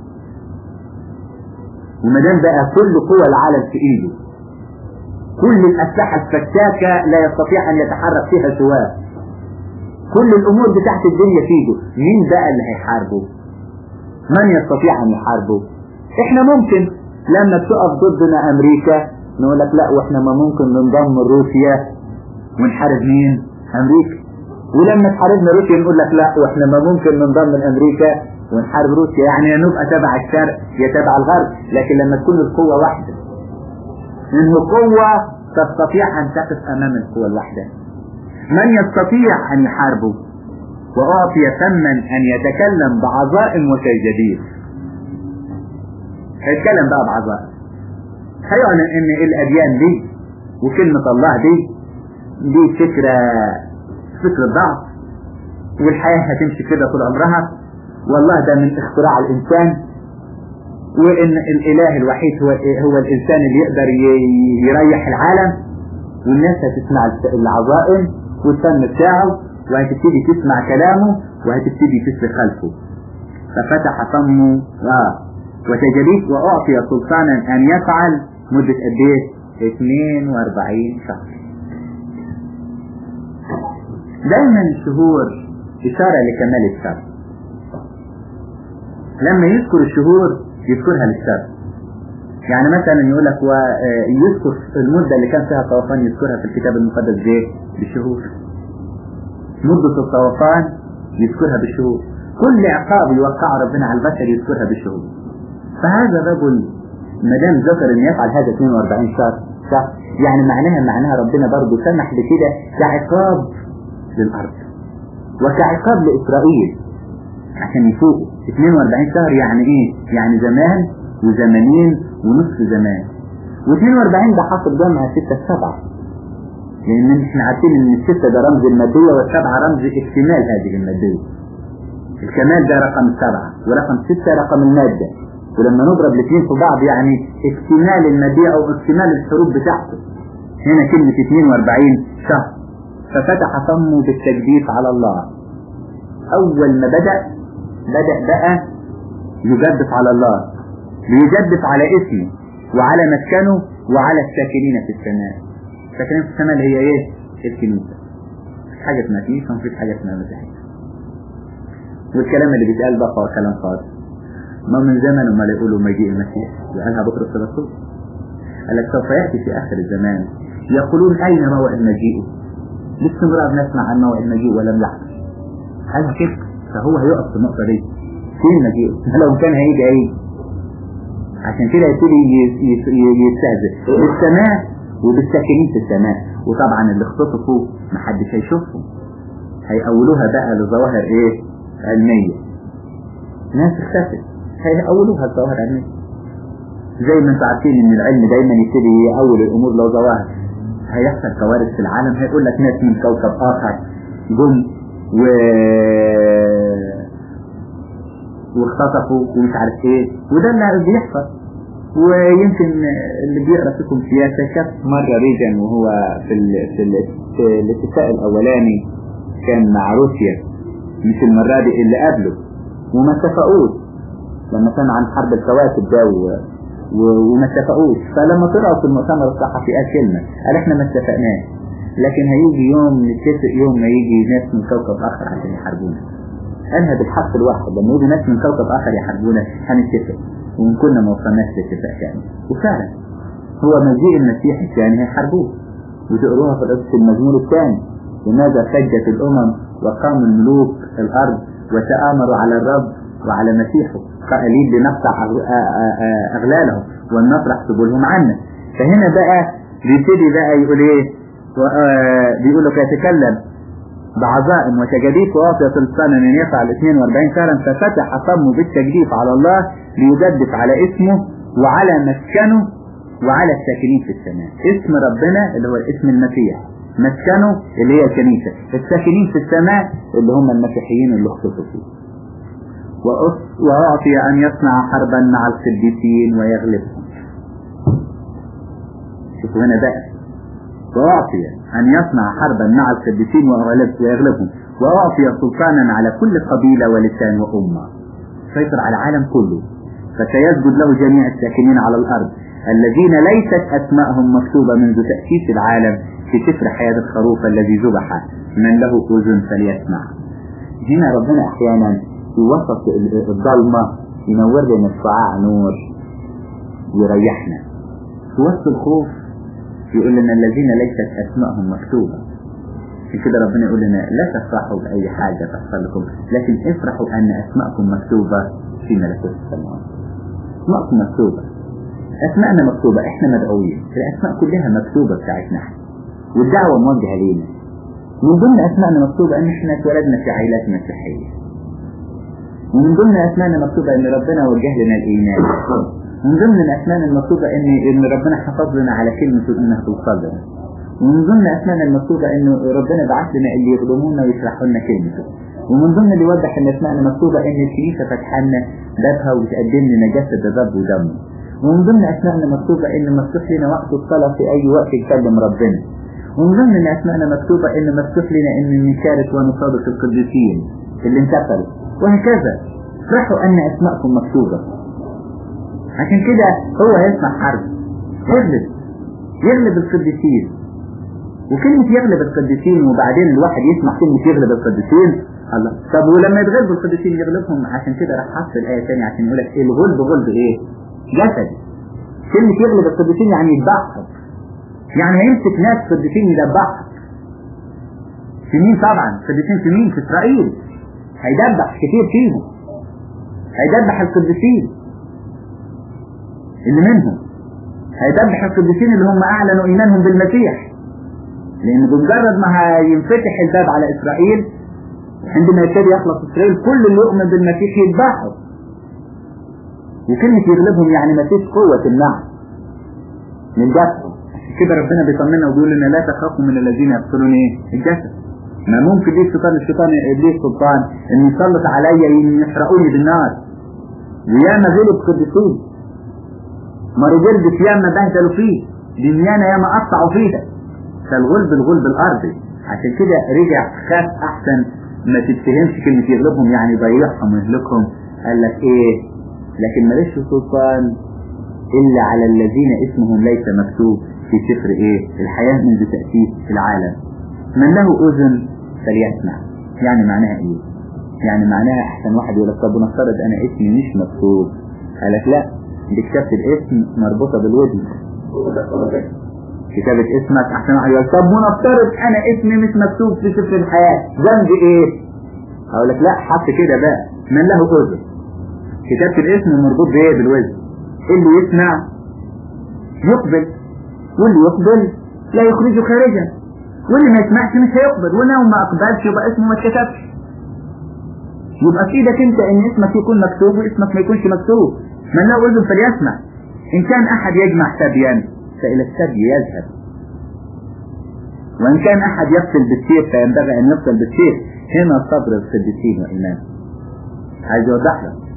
وما دام بقى كل قوى العالم في ايده كل الاسلحه الفتاكه لا يستطيع ان يتحرك فيها سواه كل الامور بتاعت الدنيا في ايده مين بقى اللي هيحاربه من يستطيع ان يحاربه احنا ممكن لما تقف ضدنا امريكا نقول لك لا واحنا ما ممكن ننضم روسيا ونحارب مين امريكا ولما تحاربنا روسيا نقول لك لا واحنا ما ممكن ننضم لامريكا ونحارب روسيا يعني يا نبقى تبع الشرق يا تبع الغرب لكن لما تكون القوة واحدة انه قوة تستطيع ان تقف امام القوة الواحدة من يستطيع ان يحاربه واعطي فما ان يتكلم بعظائم وسيجديد هيتكلم بقى بعظائم هيعلن ان الاديان دي وكلمة الله دي دي فكرة فكرة ضعف والحياة هتمشي كده طول عمرها والله ده من اختراع الإنسان وإن الإله الوحيد هو, هو الإنسان اللي يقدر يريح العالم والناس هتسمع العظائم والفن بتاعه وهتبتدي تسمع كلامه وهتبتدي تسلي خلفه ففتح فمه آه وتجريت وأعطي سلطانا أن يفعل مدة قد إيه؟ 42 شهر دايما الشهور إشارة لكمال الشر لما يذكر الشهور يذكرها للشر يعني مثلا يقول لك ويذكر المدة اللي كان فيها طوفان يذكرها في الكتاب المقدس بايه؟ بالشهور مدة الطوفان يذكرها بالشهور كل عقاب يوقعه ربنا على البشر يذكرها بالشهور فهذا الرجل ما دام ذكر ان يفعل هذا 42 شهر شهر يعني معناها معناها ربنا برضه سمح بكده كعقاب للارض وكعقاب لاسرائيل عشان يفوقوا 42 شهر يعني ايه يعني زمان وزمانين ونصف زمان و42 ده حاصل جمع 6 7 لان احنا عارفين ان الستة ده رمز المادية والسبعة رمز اكتمال هذه المادية الكمال ده رقم السبعة ورقم ستة رقم المادة ولما نضرب الاثنين في بعض يعني اكتمال المادية او اكتمال الحروب بتاعته هنا كلمة 42 شهر ففتح فمه بالتجديف على الله اول ما بدأ بدأ بقى يجدف على الله بيجدف على اسمه وعلى مسكنه وعلى الساكنين في السماء الساكنين في السماء اللي هي ايه الكنيسة حاجة اسمها كنيسة ومفيش حاجة اسمها مسيحية والكلام اللي بيتقال ده هو كلام فاضي ما من زمن وما يقولوا مجيء المسيح وقالها بطرس الرسول قال لك سوف يأتي في آخر الزمان يقولون أين موعد مجيئه باستمرار نسمع عن موعد مجيئه ولم يحدث قالها كده فهو هيقف في النقطة دي فين مجيئه لو كان هيجي هيجي عشان كده يبتدي يستهزئ بالسماء وبالساكنين في السماء وطبعا اللي اختطفوا محدش هيشوفهم هيقولوها بقى لظواهر ايه علمية ناس اختفت هيقولوها لظواهر علمية زي ما انتم عارفين ان العلم دايما يبتدي يقول الامور لو ظواهر هيحصل كوارث في العالم هيقول لك ناس من كوكب اخر جم و واختطفوا ومش عارف ايه وده اللي بيحصل ويمكن اللي بيقرا فيكم سياسة شاف مرة ريجن وهو في, ال... في, ال... في الاتفاق الأولاني كان مع روسيا مش المرة دي اللي قبله وما اتفقوش لما كان عن حرب الكواكب ده و... و... وما اتفقوش فلما طلعوا في المؤتمر الصحفي قال كلمة قال احنا ما اتفقناش لكن هيجي يوم نتفق يوم ما يجي ناس من كوكب آخر عشان يحاربونا قالها بالحق الواحد لما يجي ناس من كوكب آخر يحاربونا هنتفق وإن كنا ما وصلناش لاتفاق كامل وفعلا هو مجيء المسيح الثاني هيحاربوه وتقروها في القدس المزمور الثاني لماذا فجت الأمم وقام الملوك الأرض وتآمروا على الرب وعلى مسيحه قائلين لنقطع أغلالهم ولنطرح سبلهم عنا فهنا بقى بيبتدي بقى يقول ايه بيقول لك يتكلم بعظائم وتجديف وواطية سلطان أن يفعل 42 شهرا ففتح فمه بالتجديف على الله ليجدف على اسمه وعلى مسكنه وعلى الساكنين في السماء اسم ربنا اللي هو اسم المسيح مسكنه اللي هي الكنيسة الساكنين في السماء اللي هم المسيحيين اللي اختصوا فيه وأعطي أن يصنع حربا مع القديسين ويغلبهم شوفوا هنا بقى وأعطي أن يصنع حربا مع القديسين ويغلبهم وأعطي سلطانا على كل قبيلة ولسان وأمة سيطر على العالم كله فسيسجد له جميع الساكنين على الأرض الذين ليست أسماءهم مكتوبة منذ تأسيس العالم في سفر حياة الخروف الذي ذبح من له أذن فليسمع هنا ربنا أحيانا في وسط الظلمة ينور لنا الشعاع نور يريحنا في وسط الخوف يقول لنا الذين ليست أسماءهم مكتوبة في كده ربنا يقول لنا لا تفرحوا بأي حاجة تحصل لكم لكن افرحوا أن أسماءكم مكتوبة في ملكوت السماوات أسماءكم مكتوبة أسماءنا مكتوبة إحنا مدعوين الأسماء كلها مكتوبة بتاعتنا احنا والدعوة موجهة لينا من ضمن أسماءنا مكتوبة أن إحنا اتولدنا في عائلات مسيحية ومن ضمن أسماءنا مكتوبة أن ربنا وجه لنا الإيمان من ضمن الأسماء المكتوبة إن إن ربنا حفظ لنا على كلمة إنها توصل لنا ومن ضمن أسماءنا المكتوبة إن ربنا بعث لنا اللي يخدمونا ويشرحوا لنا كلمته ومن ضمن اللي يوضح إن أسماءنا مكتوبة إن الكنيسة فاتحة لنا بابها وتقدم لنا جسد الرب ودمه ومن ضمن أسماءنا مكتوبة إن مفتوح لنا وقت الصلاة في أي وقت يكلم ربنا ومن ضمن إن أسماءنا مكتوبة إن مفتوح لنا إن نشارك ونصادق القديسين اللي انتقلوا وهكذا افرحوا أن أسماءكم مكتوبة عشان كده هو هيسمع حرب يغلب يغلب القديسين وكلمة يغلب القديسين وبعدين الواحد يسمع كلمة يغلب القديسين الله طب ولما يتغلبوا القديسين يغلبهم عشان كده راح حط الآية تانية عشان يقول لك ايه الغلب غلب ايه؟ جسدي كلمة يغلب القديسين يعني يذبحهم يعني هيمسك ناس قديسين يذبحهم في مين طبعا قديسين في مين في اسرائيل هيدبح كتير فيهم هيدبح القديسين اللي منهم هيدبح القديسين اللي هم اعلنوا ايمانهم بالمسيح لان بمجرد ما هينفتح الباب على اسرائيل عندما يبتدي يخلص اسرائيل كل اللي يؤمن بالمسيح يذبحوا وكلمة يغلبهم يعني ما فيش قوة تمنعهم من ذبحهم عشان كده ربنا بيطمنا وبيقول لنا لا تخافوا من الذين يقتلون ايه الجسد ما ممكن ليه الشيطان الشيطان ليه سلطان ان يسلط عليا يحرقوني بالنار وياما غلب قديسين مروا جلد ياما بهدلوا فيه دنيانا ياما قطعوا فيها فالغلب الغلب الارضي عشان كده رجع خاف احسن ما تتفهمش كلمة يغلبهم يعني يضيعهم ويهلكهم قال لك ايه لكن ماليش سلطان الا على الذين اسمهم ليس مكتوب في سفر ايه الحياة منذ تأسيس العالم من له اذن فليسمع يعني معناها ايه يعني معناها احسن واحد يقول لك طب نفترض انا اسمي مش مكتوب قالك لا دي كتابة الاسم مربوطة بالودن كتابة اسمك احسن واحد يقول طب ونفترض انا اسمي مش مكتوب في سفر الحياة ذنبي ايه اقول لك لا حط كده بقى من له اذن كتابة الاسم مربوط بايه بالوزن اللي يسمع يقبل واللي يقبل لا يخرجه خارجا واللي ما يسمعش مش هيقبل ولو ما اقبلش يبقى اسمه ما اتكتبش يبقى في ايدك انت ان اسمك يكون مكتوب واسمك ما يكونش مكتوب من له اذن فليسمع ان كان احد يجمع سبيا فالى السبي يذهب وان كان احد يقتل بالسيف فينبغي ان يقتل بالسيف هنا صبر القديسين وايمان عايز يوضح لك